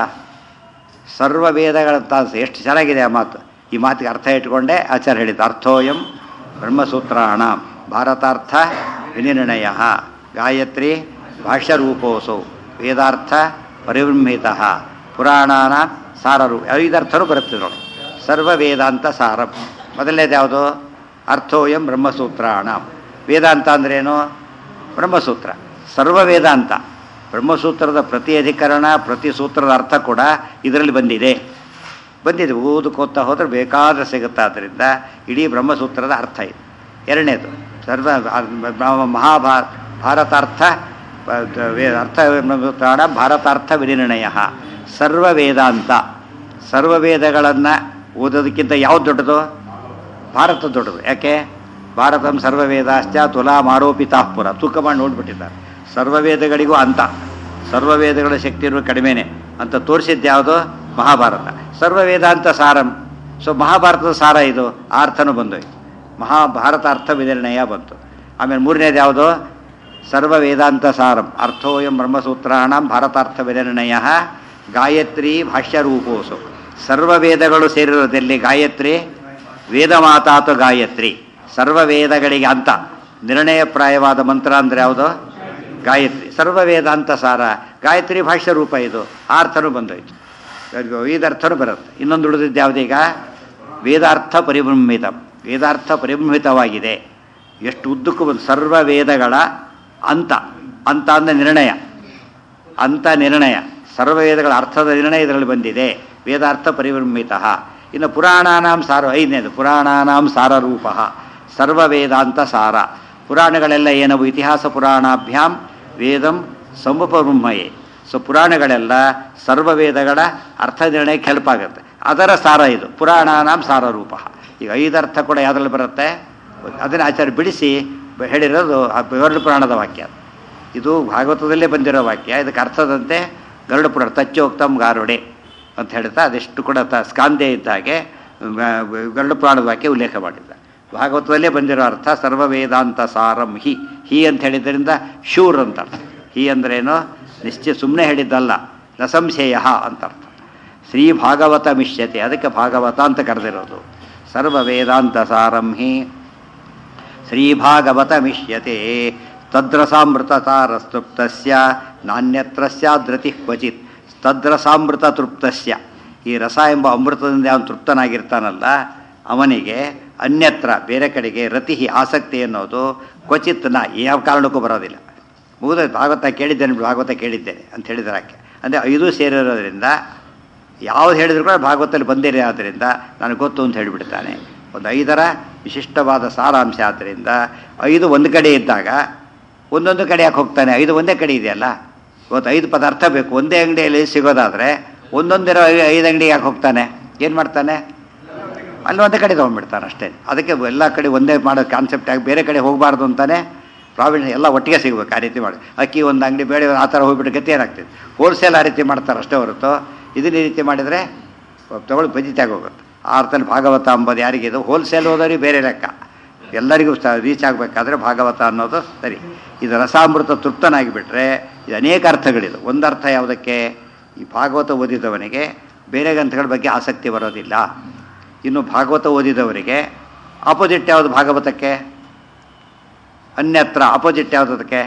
ಸರ್ವ ವೇದಗಳಂತ ಎಷ್ಟು ಚೆನ್ನಾಗಿದೆ ಆ ಮಾತು ಈ ಮಾತಿಗೆ ಅರ್ಥ ಇಟ್ಕೊಂಡೇ ಆಚಾರ್ಯ ಹೇಳಿದ್ದು ಅರ್ಥೋಯಂ ಬ್ರಹ್ಮಸೂತ್ರಾಣ ಭಾರತಾರ್ಥ ವಿನಿರ್ಣಯ ಗಾಯತ್ರಿ ಭಾಷ್ಯರೂಪೋಸೌ ವೇದಾರ್ಥ ಪರಿಬ್ರಹ್ಮಿತ ಪುರಾಣಾನ ಸಾರರು ಐದರ್ಥನೂ ಬರುತ್ತೆ ನೋಡಿ ಸರ್ವ ವೇದಾಂತ ಸಾರ ಮೊದಲನೇದು ಯಾವುದು ಅರ್ಥೋಯಂ ಬ್ರಹ್ಮಸೂತ್ರಾಣ ವೇದಾಂತ ಅಂದ್ರೇನು ಬ್ರಹ್ಮಸೂತ್ರ ಸರ್ವ ವೇದಾಂತ ಬ್ರಹ್ಮಸೂತ್ರದ ಪ್ರತಿ ಅಧಿಕರಣ ಪ್ರತಿ ಸೂತ್ರದ ಅರ್ಥ ಕೂಡ ಇದರಲ್ಲಿ ಬಂದಿದೆ ಬಂದಿದೆ ಓದಕೋತಾ ಹೋದ್ರೆ ಬೇಕಾದ್ರೆ ಸಿಗುತ್ತೆ ಆದ್ದರಿಂದ ಇಡೀ ಬ್ರಹ್ಮಸೂತ್ರದ ಅರ್ಥ ಇದೆ ಎರಡನೇದು ಸರ್ವ ಮಹಾಭಾ ಭಾರತಾರ್ಥ ವೇ- ಅರ್ಥ ಬ್ರಹ್ಮಸೂತ್ರಾಣ ಭಾರತಾರ್ಥ ವಿನಿರ್ಣಯ ಸರ್ವ ವೇದಾಂತ ಸರ್ವ ವೇದಗಳನ್ನು ಓದೋದಕ್ಕಿಂತ ಯಾವ್ದು ದೊಡ್ಡದು ಭಾರತ ದೊಡ್ಡದು ಯಾಕೆ ಭಾರತಂ ಸರ್ವವೇದಾಶ್ಚ ತುಲಾಂ ಆರೋಪಿತಾಃ ಪುರ ತೂಕ ಮಾಡಿ ನೋಡ್ಬಿಟ್ಟಿದ್ದಾರೆ ಸರ್ವವೇದಗಳಿಗೂ ಅಂತ ಸರ್ವವೇದಗಳ ಶಕ್ತಿ ಇರುವ ಕಡಿಮೆನೆ ಅಂತ ತೋರಿಸಿದ್ದು ಯಾವುದು ಮಹಾಭಾರತ ಸರ್ವವೇದಾಂತ ಸಾರಂ ಸೊ ಮಹಾಭಾರತದ ಸಾರ ಇದು ಆ ಅರ್ಥನೂ ಬಂದೋಯ್ತು ಮಹಾಭಾರತ ಅರ್ಥ ವಿನಿರ್ಣಯ ಬಂತು ಆಮೇಲೆ ಮೂರನೇದು ಯಾವುದು ಸರ್ವ ವೇದಾಂತ ಸಾರಂ ಅರ್ಥೋಯಂ ಬ್ರಹ್ಮಸೂತ್ರಾಣ ಭಾರತಾರ್ಥ ವಿನಿರ್ಣಯ ಗಾಯತ್ರಿ ಭಾಷ್ಯರೂಪೋಸು ಸರ್ವ ವೇದಗಳು ಸೇರಿರೋದಲ್ಲಿ ಗಾಯತ್ರಿ ವೇದ ಮಾತಾತು ಗಾಯತ್ರಿ ಸರ್ವ ವೇದಗಳಿಗೆ ಅಂತ ನಿರ್ಣಯಪ್ರಾಯವಾದ ಮಂತ್ರ ಅಂದರೆ ಯಾವುದು ಗಾಯತ್ರಿ ಸರ್ವ ವೇದಾಂತ ಸಾರ ಗಾಯತ್ರಿ ಭಾಷ್ಯ ರೂಪ ಇದು ಆ ಅರ್ಥನೂ ಬಂದೋಯ್ತು ವೇದಾರ್ಥನೂ ಬರುತ್ತೆ ಇನ್ನೊಂದು ಉಳಿದಿದ್ದು ಯಾವುದೀಗ ವೇದಾರ್ಥ ಪರಿಬ್ರಹ್ಮಿತ ವೇದಾರ್ಥ ಪರಿಬ್ರಹ್ಮಿತವಾಗಿದೆ ಎಷ್ಟು ಉದ್ದಕ್ಕೂ ಬಂದು ಸರ್ವ ವೇದಗಳ ಅಂತ ಅಂತ ಅಂದರೆ ನಿರ್ಣಯ ಅಂತ ನಿರ್ಣಯ ಸರ್ವ ವೇದಗಳ ಅರ್ಥದ ನಿರ್ಣಯ ಇದರಲ್ಲಿ ಬಂದಿದೆ ವೇದಾರ್ಥ ಪರಿಬ್ರಹ್ಮಿತ ಇನ್ನು ಪುರಾಣಾನಾಂ ಸಾರ ಐದನೇದು ಪುರಾಣಾನಾಂ ಸಾರರೂಪ ಸರ್ವ ವೇದಾಂತ ಸಾರ ಪುರಾಣಗಳೆಲ್ಲ ಏನವು ಇತಿಹಾಸ ಪುರಾಣಾಭ್ಯಾಂ ವೇದಂ ಸಂಭಪಬ್ರಹ್ಮಯೇ ಸೊ ಪುರಾಣಗಳೆಲ್ಲ ಸರ್ವ ವೇದಗಳ ಅರ್ಥ ನಿರ್ಣಯಕ್ಕೆ ಹೆಲ್ಪ್ ಆಗುತ್ತೆ ಅದರ ಸಾರ ಇದು ಪುರಾಣಾನಾಂ ಸಾರರೂಪ ಈಗ ಐದರ್ಥ ಕೂಡ ಯಾವುದ್ರಲ್ಲಿ ಬರುತ್ತೆ ಅದನ್ನು ಆಚಾರ್ಯ ಬಿಡಿಸಿ ಹೇಳಿರೋದು ಆ ಗರುಡ ಪುರಾಣದ ವಾಕ್ಯ ಅದು. ಇದು ಭಾಗವತದಲ್ಲೇ ಬಂದಿರೋ ವಾಕ್ಯ ಇದಕ್ಕೆ ಅರ್ಥದಂತೆ ಗರುಡ ಪುರಾಣ ತಚ್ಚೋಕ್ತಂ ಗಾರುಡೆ ಅಂತ ಹೇಳ್ತಾ ಅದೆಷ್ಟು ಕೂಡ ತ ಸ್ಕಾಂದೆ ಇದ್ದ ಹಾಗೆ ಗ- ಗರುಡ ಪುರಾಣದ ವಾಕ್ಯ ಉಲ್ಲೇಖ ಮಾಡಿದ್ದ ಭಾಗವತದಲ್ಲೇ ಬಂದಿರೋ ಅರ್ಥ ಸರ್ವ ವೇದಾಂತ ಸಾರಂ ಹಿ ಹಿ ಅಂತ ಹೇಳಿದ್ರಿಂದ ಶೂರ್ ಅಂತ ಅರ್ಥ ಹಿ ಅಂದ್ರೇನು ನಿಶ್ಚಯ ಸುಮ್ಮನೆ ಹೇಳಿದ್ದಲ್ಲ ನ ಸಂಶಯ ಅಂತ ಅರ್ಥ ಶ್ರೀ ಭಾಗವತ ಮಿಷ್ಯತೆ ಅದಕ್ಕೆ ಭಾಗವತ ಅಂತ ಕರೆದಿರೋದು ಸರ್ವ ವೇದಾಂತ ಸಾರಂ ಹಿ ಶ್ರೀಭಾಗವತ ಮಿಷ್ಯತೆ ತದ್ರಸಾಮೃತತಾರಸ್ತೃಪ್ತಸ್ಯ ನಾಣ್ಯತ್ರ ಸ್ಯಾದೃತಿ ಕ್ವಚಿತ್ ತದ್ರಸಾಮೃತ ತೃಪ್ತಸ್ಯ ಈ ರಸ ಎಂಬ ಅಮೃತದಿಂದ ಅವನು ತೃಪ್ತನಾಗಿರ್ತಾನಲ್ಲ ಅವನಿಗೆ ಅನ್ಯತ್ರ ಬೇರೆ ಕಡೆಗೆ ರತಿ ಆಸಕ್ತಿ ಅನ್ನೋದು ಕ್ವಚಿತ್ ನ ಯಾವ ಕಾರಣಕ್ಕೂ ಬರೋದಿಲ್ಲ ಮುಗಿದ ಭಾಗವತ ಕೇಳಿದ್ದೇನೆ ಭಾಗವತ ಕೇಳಿದ್ದೇನೆ ಅಂತ ಹೇಳಿದ್ರೆ ಯಾಕೆ ಅಂದರೆ ಐದು ಸೇರಿರೋದ್ರಿಂದ ಯಾವ್ದು ಹೇಳಿದ್ರು ಕೂಡ ಭಾಗವತದಲ್ಲಿ ಬಂದಿದೆ ಆದ್ದರಿಂದ ನನಗೆ ಗೊತ್ತು ಅಂತ ಹೇಳಿಬಿಡ್ತಾನೆ ಒಂದು ಐದರ ವಿಶಿಷ್ಟವಾದ ಸಾರಾಂಶ ಆದ್ದರಿಂದ ಐದು ಒಂದು ಕಡೆ ಇದ್ದಾಗ ಒಂದೊಂದು ಕಡೆ ಯಾಕೆ ಹೋಗ್ತಾನೆ ಐದು ಒಂದೇ ಕಡೆ ಇದೆಯಲ್ಲ ಇವತ್ತು ಐದು ಪದಾರ್ಥ ಬೇಕು ಒಂದೇ ಅಂಗಡಿಯಲ್ಲಿ ಸಿಗೋದಾದರೆ ಒಂದೊಂದಿರೋ ಐ- ಐದು ಅಂಗಡಿಗೆ ಯಾಕೆ ಹೋಗ್ತಾನೆ ಏನು ಮಾಡ್ತಾನೆ ಅಲ್ಲಿ ಒಂದೇ ಕಡೆ ತೊಗೊಂಡ್ಬಿಡ್ತಾನೆ ಅಷ್ಟೇ ಅದಕ್ಕೆ ಎಲ್ಲ ಕಡೆ ಒಂದೇ ಮಾಡೋ ಕಾನ್ಸೆಪ್ಟ್ ಆಗಿ ಬೇರೆ ಕಡೆ ಹೋಗಬಾರ್ದು ಅಂತಾನೆ ಪ್ರಾವಿಷನ್ ಎಲ್ಲ ಒಟ್ಟಿಗೆ ಸಿಗ್ಬೇಕು ಆ ರೀತಿ ಮಾಡಿ ಅಕ್ಕಿ ಒಂದು ಅಂಗಡಿ ಬೇಳೆ ಆ ಥರ ಹೋಗ್ಬಿಟ್ಟು ಗತಿ ಏನಾಗ್ತದೆ ಹೋಲ್ಸೇಲ್ ಆ ರೀತಿ ಮಾಡ್ತಾರೆ ಅಷ್ಟೇ ಹೊರತು ಇದನ್ನ ಈ ರೀತಿ ಮಾಡಿದರೆ ತಗೊಳ್ಳಿ ಬಜಿತಾಗಿ ಹೋಗುತ್ತೆ ಆ ಅರ್ಥದಲ್ಲಿ ಭಾಗವತ ಅಂಬೋದು ಯಾರಿಗಿದು ಹೋಲ್ಸೇಲ್ ಹೋದವ್ರಿಗೆ ಬೇರೆ ಲೆಕ್ಕ ಎಲ್ಲರಿಗೂ ಸಹ ರೀಚ್ ಆಗಬೇಕಾದ್ರೆ ಭಾಗವತ ಅನ್ನೋದು ಸರಿ ಇದು ರಸಾಮೃತ ತೃಪ್ತನಾಗಿ ಬಿಟ್ಟರೆ ಇದು ಅನೇಕ ಅರ್ಥಗಳಿದು ಒಂದು ಅರ್ಥ ಯಾವುದಕ್ಕೆ ಈ ಭಾಗವತ ಓದಿದವನಿಗೆ ಬೇರೆ ಗ್ರಂಥಗಳ ಬಗ್ಗೆ ಆಸಕ್ತಿ ಬರೋದಿಲ್ಲ ಇನ್ನು ಭಾಗವತ ಓದಿದವರಿಗೆ ಆಪೋಸಿಟ್ ಯಾವುದು ಭಾಗವತಕ್ಕೆ ಅನ್ಯತ್ರ ಆಪೋಸಿಟ್ ಯಾವುದಕ್ಕೆ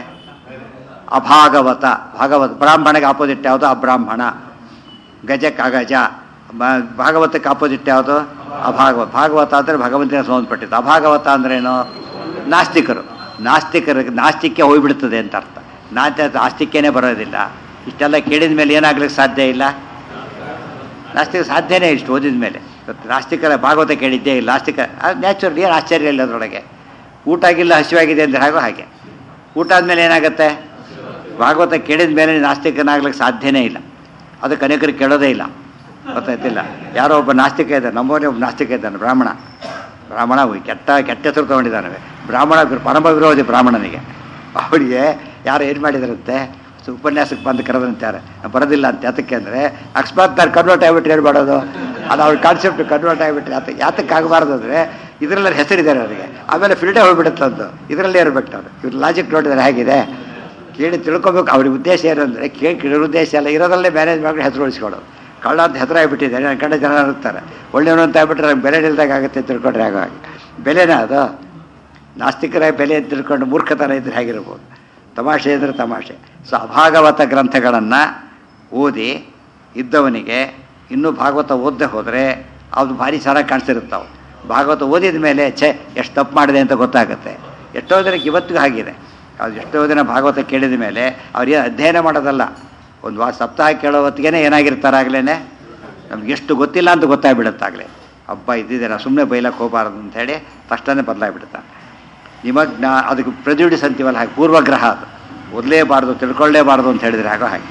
ಅಭಾಗವತ ಭಾಗವತ ಬ್ರಾಹ್ಮಣಗೆ ಆಪೋಸಿಟ್ ಯಾವುದು ಅಬ್ರಾಹ್ಮಣ ಗಜಕ್ಕೆ ಅಗಜ ಬ- ಭಾಗವತಕ್ಕೆ ಆಪೋಸಿಟ್ ಯಾವುದು ಅಭಾಗವತ ಭಾಗವತ ಅಂದರೆ ಭಗವಂತನ ಸಂಬಂಧಪಟ್ಟಿದ್ದು ಅಭಾಗವತ ಅಂದ್ರೇನು ನಾಸ್ತಿಕರು ನಾಸ್ತಿಕರಿಗೆ ನಾಸ್ತಿಕ್ಯ ಹೋಗ್ಬಿಡ್ತದೆ ಅಂತ ಅರ್ಥ ನಾಸ್ತಿ ಆಸ್ತಿಕ್ಯನೇ ಬರೋದಿಲ್ಲ ಇಷ್ಟೆಲ್ಲ ಕೇಳಿದ ಮೇಲೆ ಏನಾಗ್ಲಿಕ್ಕೆ ಸಾಧ್ಯ ಇಲ್ಲ ನಾಸ್ತಿಕ ಸಾಧ್ಯನೇ ಇಷ್ಟು ಓದಿದ ಮೇಲೆ ಇವತ್ತು ನಾಸ್ತಿಕರ ಭಾಗವತ ಕೇಳಿದ್ದೇ ಇಲ್ಲ ನಾಸ್ತಿಕ ನ್ಯಾಚುರಲ್ ಏನು ಆಶ್ಚರ್ಯ ಇಲ್ಲ ಅದರೊಳಗೆ ಊಟ ಆಗಿಲ್ಲ ಹಸಿವಾಗಿದೆ ಅಂದರೆ ಹಾಗೋ ಹಾಗೆ ಊಟ ಆದಮೇಲೆ ಏನಾಗುತ್ತೆ ಭಾಗವತ ಕೇಳಿದ ಮೇಲೆ ನಾಸ್ತಿಕನಾಗ್ಲಿಕ್ಕೆ ಸಾಧ್ಯನೇ ಇಲ್ಲ ಅದಕ್ಕೆ ಅನೇಕರು ಕೇಳೋದೇ ಇಲ್ಲ ಗೊತ್ತಾಯ್ತಿಲ್ಲ ಯಾರೋ ಒಬ್ಬ ನಾಸ್ತಿಕ ಇದ್ದಾನೆ ನಮ್ಮವನೇ ಒಬ್ಬ ನಾಸ್ತಿಕ ಇದ್ದಾನೆ ಬ್ರಾಹ್ಮಣ ಬ್ರಾಹ್ಮಣ ಉಯ್ ಕೆಟ್ಟ ಕೆಟ್ಟ ಹೆಸರು ತೊಗೊಂಡಿದ್ದಾನೆ ಬ್ರಾಹ್ಮಣ ವಿರ್- ಪರಮ ವಿರೋಧಿ ಬ್ರಾಹ್ಮಣನಿಗೆ ಅವಳಿಗೆ ಯಾರು ಏನು ಮಾಡಿದ್ರಂತೆ ಸೊ ಉಪನ್ಯಾಸಕ್ಕೆ ಬಂದು ಕರೆದಂತಾರೆ ನಾನು ಬರೋದಿಲ್ಲ ಅಂತ ಯಾತಕ್ಕೆ ಅಂದರೆ ಅಕಸ್ಮಾತ್ ನಾನು ಕನ್ವರ್ಟ್ ಆಗಿಬಿಟ್ರೆ ಏನು ಮಾಡೋದು ಅದು ಅವ್ರ ಕಾನ್ಸೆಪ್ಟ್ ಕನ್ವರ್ಟ್ ಆಗಿಬಿಟ್ರೆ ಯಾತ ಯಾತಕ್ಕೆ ಆಗಬಾರ್ದು ಅಂದರೆ ಇದರಲ್ಲಿ ಹೆಸರಿದ್ದಾರೆ ಅವರಿಗೆ ಆಮೇಲೆ ಫಿಲ್ಟೇ ಹೋಗ್ಬಿಡುತ್ತೆ ಅದು ಇದರಲ್ಲೇ ಇರಬೇಕು ಅವ್ರು ಇವ್ರ ಲಾಜಿಕ್ ನೋಡಿದರೆ ಹೇಗಿದೆ ಕೇಳಿ ತಿಳ್ಕೊಬೇಕು ಅವ್ರ ಉದ್ದೇಶ ಏನು ಅಂದರೆ ಕೇಳಿ ಕೇಳೋ ಉದ್ದೇಶ ಎಲ್ಲ ಇರೋದಲ್ಲೇ ಮ್ಯಾನೇಜ್ ಮಾಡಿ ಹೆಸರು ಉಳಿಸ್ಕೊಳ್ಳೋದು ಕಳ್ಳ ಅಂತ ಹೆಸರಾಗ್ಬಿಟ್ಟಿದೆ ನನ್ನ ಕಂಡ ಜನ ಇರ್ತಾರೆ ಒಳ್ಳೆಯವನು ಅಂತ ಆಗ್ಬಿಟ್ರೆ ನಂಗೆ ಬೆಲೆ ಇಲ್ದಾಗ ಆಗುತ್ತೆ ತಿಳ್ಕೊಂಡ್ರೆ ಆಗೋ ಹಾಗೆ ಬೆಲೆನೇ ಅದು ನಾಸ್ತಿಕರ ಬೆಲೆ ಅಂತ ತಿಳ್ಕೊಂಡು ಮೂರ್ಖತನ ಇದ್ರೆ ಹೇಗಿರ್ಬೋದು ತಮಾಷೆ ಅಂದರೆ ತಮಾಷೆ ಸೊ ಅಭಾಗವತ ಗ್ರಂಥಗಳನ್ನು ಓದಿ ಇದ್ದವನಿಗೆ ಇನ್ನೂ ಭಾಗವತ ಓದದೆ ಹೋದರೆ ಅದು ಭಾರಿ ಚೆನ್ನಾಗಿ ಕಾಣಿಸಿರುತ್ತಾವೆ ಭಾಗವತ ಓದಿದ ಮೇಲೆ ಛೇ ಎಷ್ಟು ತಪ್ಪು ಮಾಡಿದೆ ಅಂತ ಗೊತ್ತಾಗುತ್ತೆ ಎಷ್ಟೋ ಜನಕ್ಕೆ ಇವತ್ತಿಗೂ ಆಗಿದೆ ಅದು ಎಷ್ಟೋ ದಿನ ಭಾಗವತ ಕೇಳಿದ ಮೇಲೆ ಅವ್ರು ಏನು ಅಧ್ಯಯನ ಮಾಡೋದಲ್ಲ ಒಂದು ವಾ ಸಪ್ತಾಹ ಕೇಳೋ ಹೊತ್ತಿಗೆ ಏನಾಗಿರ್ತಾರಾಗಲೇ ನಮ್ಗೆ ಎಷ್ಟು ಗೊತ್ತಿಲ್ಲ ಅಂತ ಗೊತ್ತಾಗ್ಬಿಡುತ್ತಾಗಲೇ ಹಬ್ಬ ಇದ್ದಿದೆ ನಾವು ಸುಮ್ಮನೆ ಬೈಲಕ್ಕೆ ಹೋಗಬಾರ್ದು ಅಂತೇಳಿ ತಕ್ಷಣ ಬದಲಾಗ್ಬಿಡ್ತಾನೆ ನಿಮಗ್ನ ಅದಕ್ಕೆ ಪ್ರಜುಡಿಸ್ ಅಂತೀವಲ್ಲ ಹಾಗೆ ಪೂರ್ವಗ್ರಹ ಅದು ಓದಲೇಬಾರ್ದು ತಿಳ್ಕೊಳ್ಳೇಬಾರ್ದು ಅಂತ ಹೇಳಿದರೆ ಹಾಗೋ ಹಾಗೆ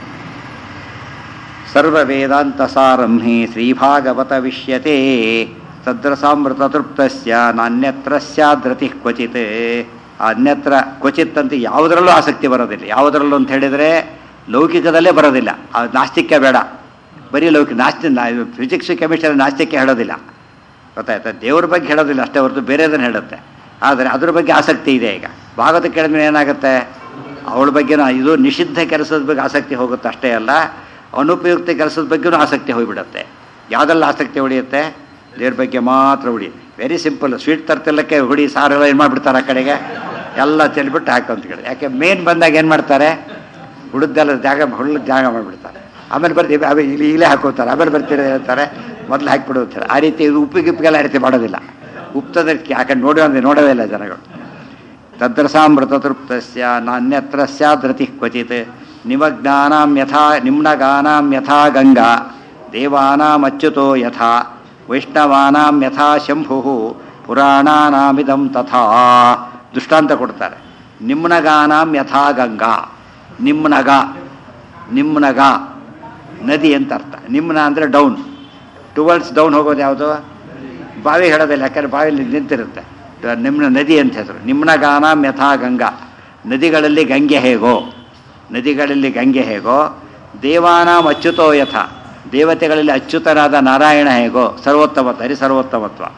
ಸರ್ವ ವೇದಾಂತ ಸಾರಂಹಿ ಶ್ರೀಭಾಗವತ ವಿಷ್ಯತೆ ತದ್ರಸಾಮೃತ ತೃಪ್ತಸ್ಯ ನಾನ್ಯತ್ರ ಸ್ಯಾದ್ರತಿ ಕ್ವಚಿತ್ ಅನ್ಯತ್ರ ಕ್ವಚಿತ್ ಅಂತ ಯಾವುದರಲ್ಲೂ ಆಸಕ್ತಿ ಬರೋದಿಲ್ಲ ಯಾವುದರಲ್ಲೂ ಅಂತ ಹೇಳಿದರೆ ಲೌಕಿಕದಲ್ಲೇ ಬರೋದಿಲ್ಲ ಆ ನಾಸ್ತಿಕ್ಯ ಬೇಡ ಬರೀ ಲೌಕಿಕ ನಾಸ್ತಿ ಫಿಸಿಕ್ಸ್ ಕೆಮಿಸ್ಟ್ರಿ ನಾಸ್ತಿಕ್ಯ ಹೇಳೋದಿಲ್ಲ ಗೊತ್ತಾಯ್ತಾ ದೇವ್ರ ಬಗ್ಗೆ ಹೇಳೋದಿಲ್ಲ ಅಷ್ಟೇ ಹೊರತು ಬೇರೆದನ್ನು ಹೇಳುತ್ತೆ ಆದರೆ ಅದ್ರ ಬಗ್ಗೆ ಆಸಕ್ತಿ ಇದೆ ಈಗ ಭಾಗವತ ಕೇಳಿದ್ಮೇಲೆ ಏನಾಗುತ್ತೆ ಅವಳ ಬಗ್ಗೆನೂ ಇದು ನಿಷಿದ್ಧ ಕೆಲಸದ ಬಗ್ಗೆ ಆಸಕ್ತಿ ಹೋಗುತ್ತೆ ಅಷ್ಟೇ ಅಲ್ಲ ಅನುಪಯುಕ್ತ ಕೆಲಸದ ಬಗ್ಗೆನೂ ಆಸಕ್ತಿ ಹೋಗಿಬಿಡುತ್ತೆ ಯಾವುದೆಲ್ಲ ಆಸಕ್ತಿ ಉಳಿಯುತ್ತೆ ದೇವ್ರ ಬಗ್ಗೆ ಮಾತ್ರ ಉಳಿ ವೆರಿ ಸಿಂಪಲ್ ಸ್ವೀಟ್ ತರ್ತಿಲ್ಲಕ್ಕೆ ಹುಡಿ ಸಾರೆಲ್ಲ ಏನು ಮಾಡಿಬಿಡ್ತಾರೆ ಆ ಕಡೆಗೆ ಎಲ್ಲ ಚೆಲ್ಬಿಟ್ಟು ಹಾಕೊಂತ ಕೇಳಿ ಯಾಕೆ ಮೇನ್ ಬಂದಾಗ ಏನು ಮಾಡ್ತಾರೆ ಹುಡುದ್ದೆಲ್ಲ ಜಾಗ ಹುಳ್ಳ ಜಾಗ ಮಾಡಿಬಿಡ್ತಾರೆ ಆಮೇಲೆ ಬರ್ತೀವಿ ಆಮೇಲೆ ಇಲ್ಲಿ ಈಗಲೇ ಹಾಕೋತಾರೆ ಆಮೇಲೆ ಬರ್ತೀರಿ ಹೇಳ್ತಾರೆ ಮೊದಲು ಹಾಕಿಬಿಡು ಅಂತಾರೆ ಆ ರೀತಿ ಇದು ಉಪ್ಪಿಗೆ ಉಪ್ಪಿಗೆಲ್ಲ ಆ ರೀತಿ ಮಾಡೋದಿಲ್ಲ ಉಪ್ತದಕ್ಕೆ ಯಾಕಂದ್ರೆ ನೋಡಿ ಅಂದ್ರೆ ನೋಡೋದೇ ಇಲ್ಲ ಜನಗಳು ತದ್ರಸಾಮೃತ ತೃಪ್ತಸ್ಯ ನಾನ್ಯತ್ರ ಸ್ಯಾದ್ರತಿ ಕ್ವಚಿತ್ ನಿಮಗ್ನಾನಾಂ ಯಥಾ ನಿಮ್ನಗಾನಾಂ ಯಥಾ ಗಂಗಾ ದೇವಾನಾಂ ಅಚ್ಯುತೋ ಯಥಾ ವೈಷ್ಣವಾನಾಂ ಯಥಾ ಶಂಭು ಪುರಾಣಾನಾಮಿದಂ ತಥಾ ದೃಷ್ಟಾಂತ ಕೊಡ್ತಾರೆ ನಿಮ್ನಗಾನಾಂ ಯಥಾ ಗಂಗಾ ನಿಮ್ನಗ ನಿಮ್ನಗ ನದಿ ಅಂತ ಅರ್ಥ ನಿಮ್ನ ಅಂದರೆ ಡೌನ್ ಟುವರ್ಡ್ಸ್ ಡೌನ್ ಹೋಗೋದು ಯಾವುದು ಬಾವಿ ಹೇಳೋದಿಲ್ಲ ಯಾಕಂದ್ರೆ ಬಾವಿಲಿ ನಿಂತಿರುತ್ತೆ ನಿಮ್ನ ನದಿ ಅಂತ ಹೆಸರು ನಿಮ್ನ ಗಾನಾಂ ಯಥಾ ಗಂಗಾ ನದಿಗಳಲ್ಲಿ ಗಂಗೆ ಹೇಗೋ ನದಿಗಳಲ್ಲಿ ಗಂಗೆ ಹೇಗೋ ದೇವಾನಾಂ ಅಚ್ಯುತೋ ಯಥ ದೇವತೆಗಳಲ್ಲಿ ಅಚ್ಯುತನಾದ ನಾರಾಯಣ ಹೇಗೋ ಸರ್ವೋತ್ತಮತ್ವ ಹರಿ ಸರ್ವೋತ್ತಮತ್ವ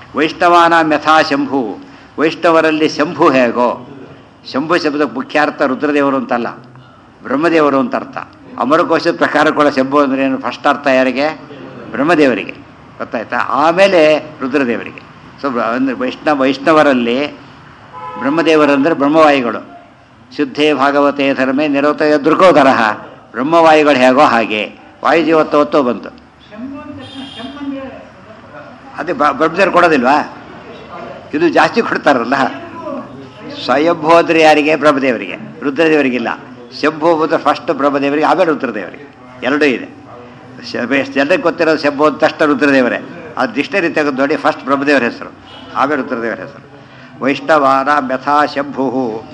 ವೈಷ್ಣವಾನ ಮೆಥಾ ಶಂಭು ವೈಷ್ಣವರಲ್ಲಿ ಶಂಭು ಹೇಗೋ ಶಂಭು ಶಬ್ದ ಮುಖ್ಯಾರ್ಥ ರುದ್ರದೇವರು ಅಂತಲ್ಲ ಬ್ರಹ್ಮದೇವರು ಅಂತ ಅರ್ಥ ಅಮರಕೋಶದ ಪ್ರಕಾರ ಕೂಡ ಶಂಭು ಅಂದ್ರೆ ಏನು ಫಸ್ಟ್ ಅರ್ಥ ಯಾರಿಗೆ ಬ್ರಹ್ಮದೇವರಿಗೆ ಗೊತ್ತಾಯ್ತಾ ಆಮೇಲೆ ರುದ್ರದೇವರಿಗೆ ಸೊ ಅಂದರೆ ವೈಷ್ಣವ ವೈಷ್ಣವರಲ್ಲಿ ಬ್ರಹ್ಮದೇವರಂದರೆ ಬ್ರಹ್ಮವಾಯುಗಳು ಶುದ್ಧೇ ಭಾಗವತೆ ಧರ್ಮೇ ನಿರೋತಯ ದುರ್ಗೋದರಹ ಬ್ರಹ್ಮವಾಯುಗಳು ಹೇಗೋ ಹಾಗೆ ವಾಯುಜೀವತ್ತು ಹೊತ್ತು ಬಂತು ಅದೇ ಬ- ಬ್ರಹ್ಮದೇವರು ಕೊಡೋದಿಲ್ವಾ ಇದು ಜಾಸ್ತಿ ಕೊಡ್ತಾರಲ್ಲ ಸ್ವಯಂಭೂ ಅಂದ್ರೆ ಯಾರಿಗೆ ಬ್ರಹ್ಮದೇವರಿಗೆ ರುದ್ರದೇವರಿಗಿಲ್ಲ ಶಂಭು ಬಂದ್ರೆ ಫಸ್ಟ್ ಬ್ರಹ್ಮದೇವರಿಗೆ ಆಮೇಲೆ ರುದ್ರದೇವರಿಗೆ ಎರಡೂ ಇದೆ ಜನರಿಗೆ ಗೊತ್ತಿರೋದು ಶಂಭು ಅಂತ ತಕ್ಷಣ ರುದ್ರದೇವರೇ ಅದು ಡಿಕ್ಷನರಿ ತೆಗೆದು ನೋಡಿ ಫಸ್ಟ್ ಬ್ರಹ್ಮದೇವರ ಹೆಸರು ಆಮೇಲೆ ರುದ್ರದೇವರ ಹೆಸರು ವೈಷ್ಣವಾನ ಮೆಥಾ ಶಂಭು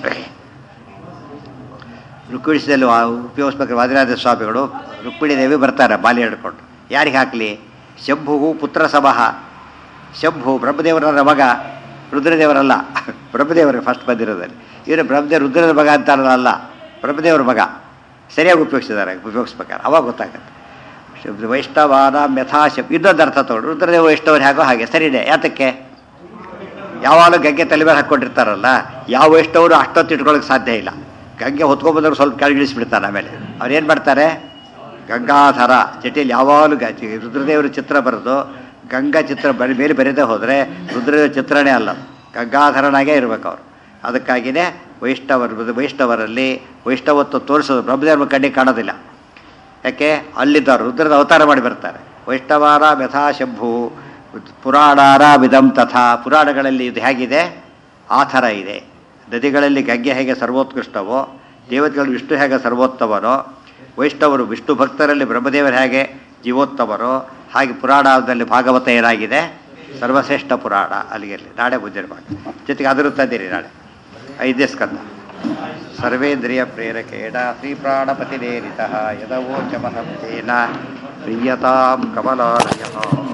ರುಕ್ಮಿಣಿಸಿದಲ್ಲಿ ಉಪಯೋಗಿಸ್ಬೇಕಾದ್ರೆ ವಾದಿರಾಜ ಸ್ವಾಮಿಗಳು ರುಕ್ಮಿಣಿ ದೇವಿ ಬರ್ತಾರೆ ಬಾಲಿ ಹಿಡ್ಕೊಂಡು ಯಾರಿಗೆ ಹಾಕಲಿ ಶಂಭು ಪುತ್ರ ಸಭಃ ಶಂಭು ಬ್ರಹ್ಮದೇವರ ಮಗ ರುದ್ರದೇವರಲ್ಲ ಬ್ರಹ್ಮದೇವರಿಗೆ ಫಸ್ಟ್ ಬಂದಿರೋದಲ್ಲಿ ಇವರು ಬ್ರಹ್ಮದೇವ ರುದ್ರದ ಮಗ ಅಂತಾರಲ್ಲ ಅಲ್ಲ ಬ್ರಹ್ಮದೇವರ ಮಗ ಸರಿಯಾಗಿ ಉಪಯೋಗಿಸಿದ್ದಾರೆ ಉಪಯೋಗಿಸ್ಬೇಕಾದ್ರೆ ಅವಾಗ ಗೊತ್ತಾಗುತ್ತೆ ಶಬ್ದ ವೈಷ್ಣವಾನ ಮೆಥಾ ಶಬ್ ಇನ್ನೊಂದು ಅರ್ಥ ತಗೊಂಡು ರುದ್ರದೇವ ವೈಷ್ಣವರು ಹೇಗೋ ಹಾಗೆ ಸರಿನೇ ಯಾತಕ್ಕೆ ಯಾವಾಗಲೂ ಗಂಗೆ ತಲೆ ಮೇಲೆ ಹಾಕ್ಕೊಂಡಿರ್ತಾರಲ್ಲ ಯಾವ ವೈಷ್ಣವರು ಅಷ್ಟೊತ್ತು ಇಟ್ಕೊಳ್ಳೋಕೆ ಸಾಧ್ಯ ಇಲ್ಲ ಗಂಗೆ ಹೊತ್ಕೊಂಡ್ಬಂದವ್ರು ಸ್ವಲ್ಪ ಕೆಳಗಿಳಿಸ್ಬಿಡ್ತಾರೆ ಆಮೇಲೆ ಅವ್ರು ಏನು ಮಾಡ್ತಾರೆ ಗಂಗಾಧರ ಜಟಿಲ್ ಯಾವಾಗಲೂ ಗ ರುದ್ರದೇವರ ಚಿತ್ರ ಬರೆದು ಗಂಗಾ ಚಿತ್ರ ಬರಿ ಮೇಲೆ ಬರೆದೇ ಹೋದರೆ ರುದ್ರದೇವ ಚಿತ್ರನೇ ಅಲ್ಲ ಗಂಗಾಧರನಾಗೇ ಇರ್ಬೇಕು ಅವರು ಅದಕ್ಕಾಗಿಯೇ ವೈಷ್ಣವರು ವೈಷ್ಣವರಲ್ಲಿ ವೈಷ್ಣವತ್ವ ತೋರಿಸೋದು ಬ್ರಹ್ಮದೇವ್ರ ಕಣ್ಣಿಗೆ ಕಾಣೋದಿಲ್ಲ ಯಾಕೆ ಅಲ್ಲಿದ್ದವರು ರುದ್ರದ ಅವತಾರ ಮಾಡಿ ಬರ್ತಾರೆ ವೈಷ್ಣವಾರ ಮೆಥಾ ಶಂಭು ಪುರಾಣಾರ ವಿಧಂ ತಥಾ ಪುರಾಣಗಳಲ್ಲಿ ಇದು ಹೇಗಿದೆ ಆ ಥರ ಇದೆ ನದಿಗಳಲ್ಲಿ ಗಂಗೆ ಹೇಗೆ ಸರ್ವೋತ್ಕೃಷ್ಟವೋ ದೇವತೆಗಳು ವಿಷ್ಣು ಹೇಗೆ ಸರ್ವೋತ್ತಮನೋ ವೈಷ್ಣವರು ವಿಷ್ಣು ಭಕ್ತರಲ್ಲಿ ಬ್ರಹ್ಮದೇವರು ಹೇಗೆ ಜೀವೋತ್ತಮರೋ ಹಾಗೆ ಪುರಾಣದಲ್ಲಿ ಭಾಗವತ ಏನಾಗಿದೆ ಸರ್ವಶ್ರೇಷ್ಠ ಪುರಾಣ ಅಲ್ಲಿಗೆ ನಾಳೆ ಬುದ್ಧಿರ್ಭಾಗ ಜೊತೆಗೆ ಅದರ ತಂದಿರಿ ನಾಳೆ ಐದೇ ಸ್ಕಂದ ಸರ್ವೇಂದ್ರಿಯ ಪ್ರೇರಕೇಣ ಶ್ರೀಪ್ರಾಣಪತಿನೇರಿತ ಯದವೋಚಮಹಂ ತೇನ ಪ್ರೀಯತಾಂ ಕಮಲಾಲಯ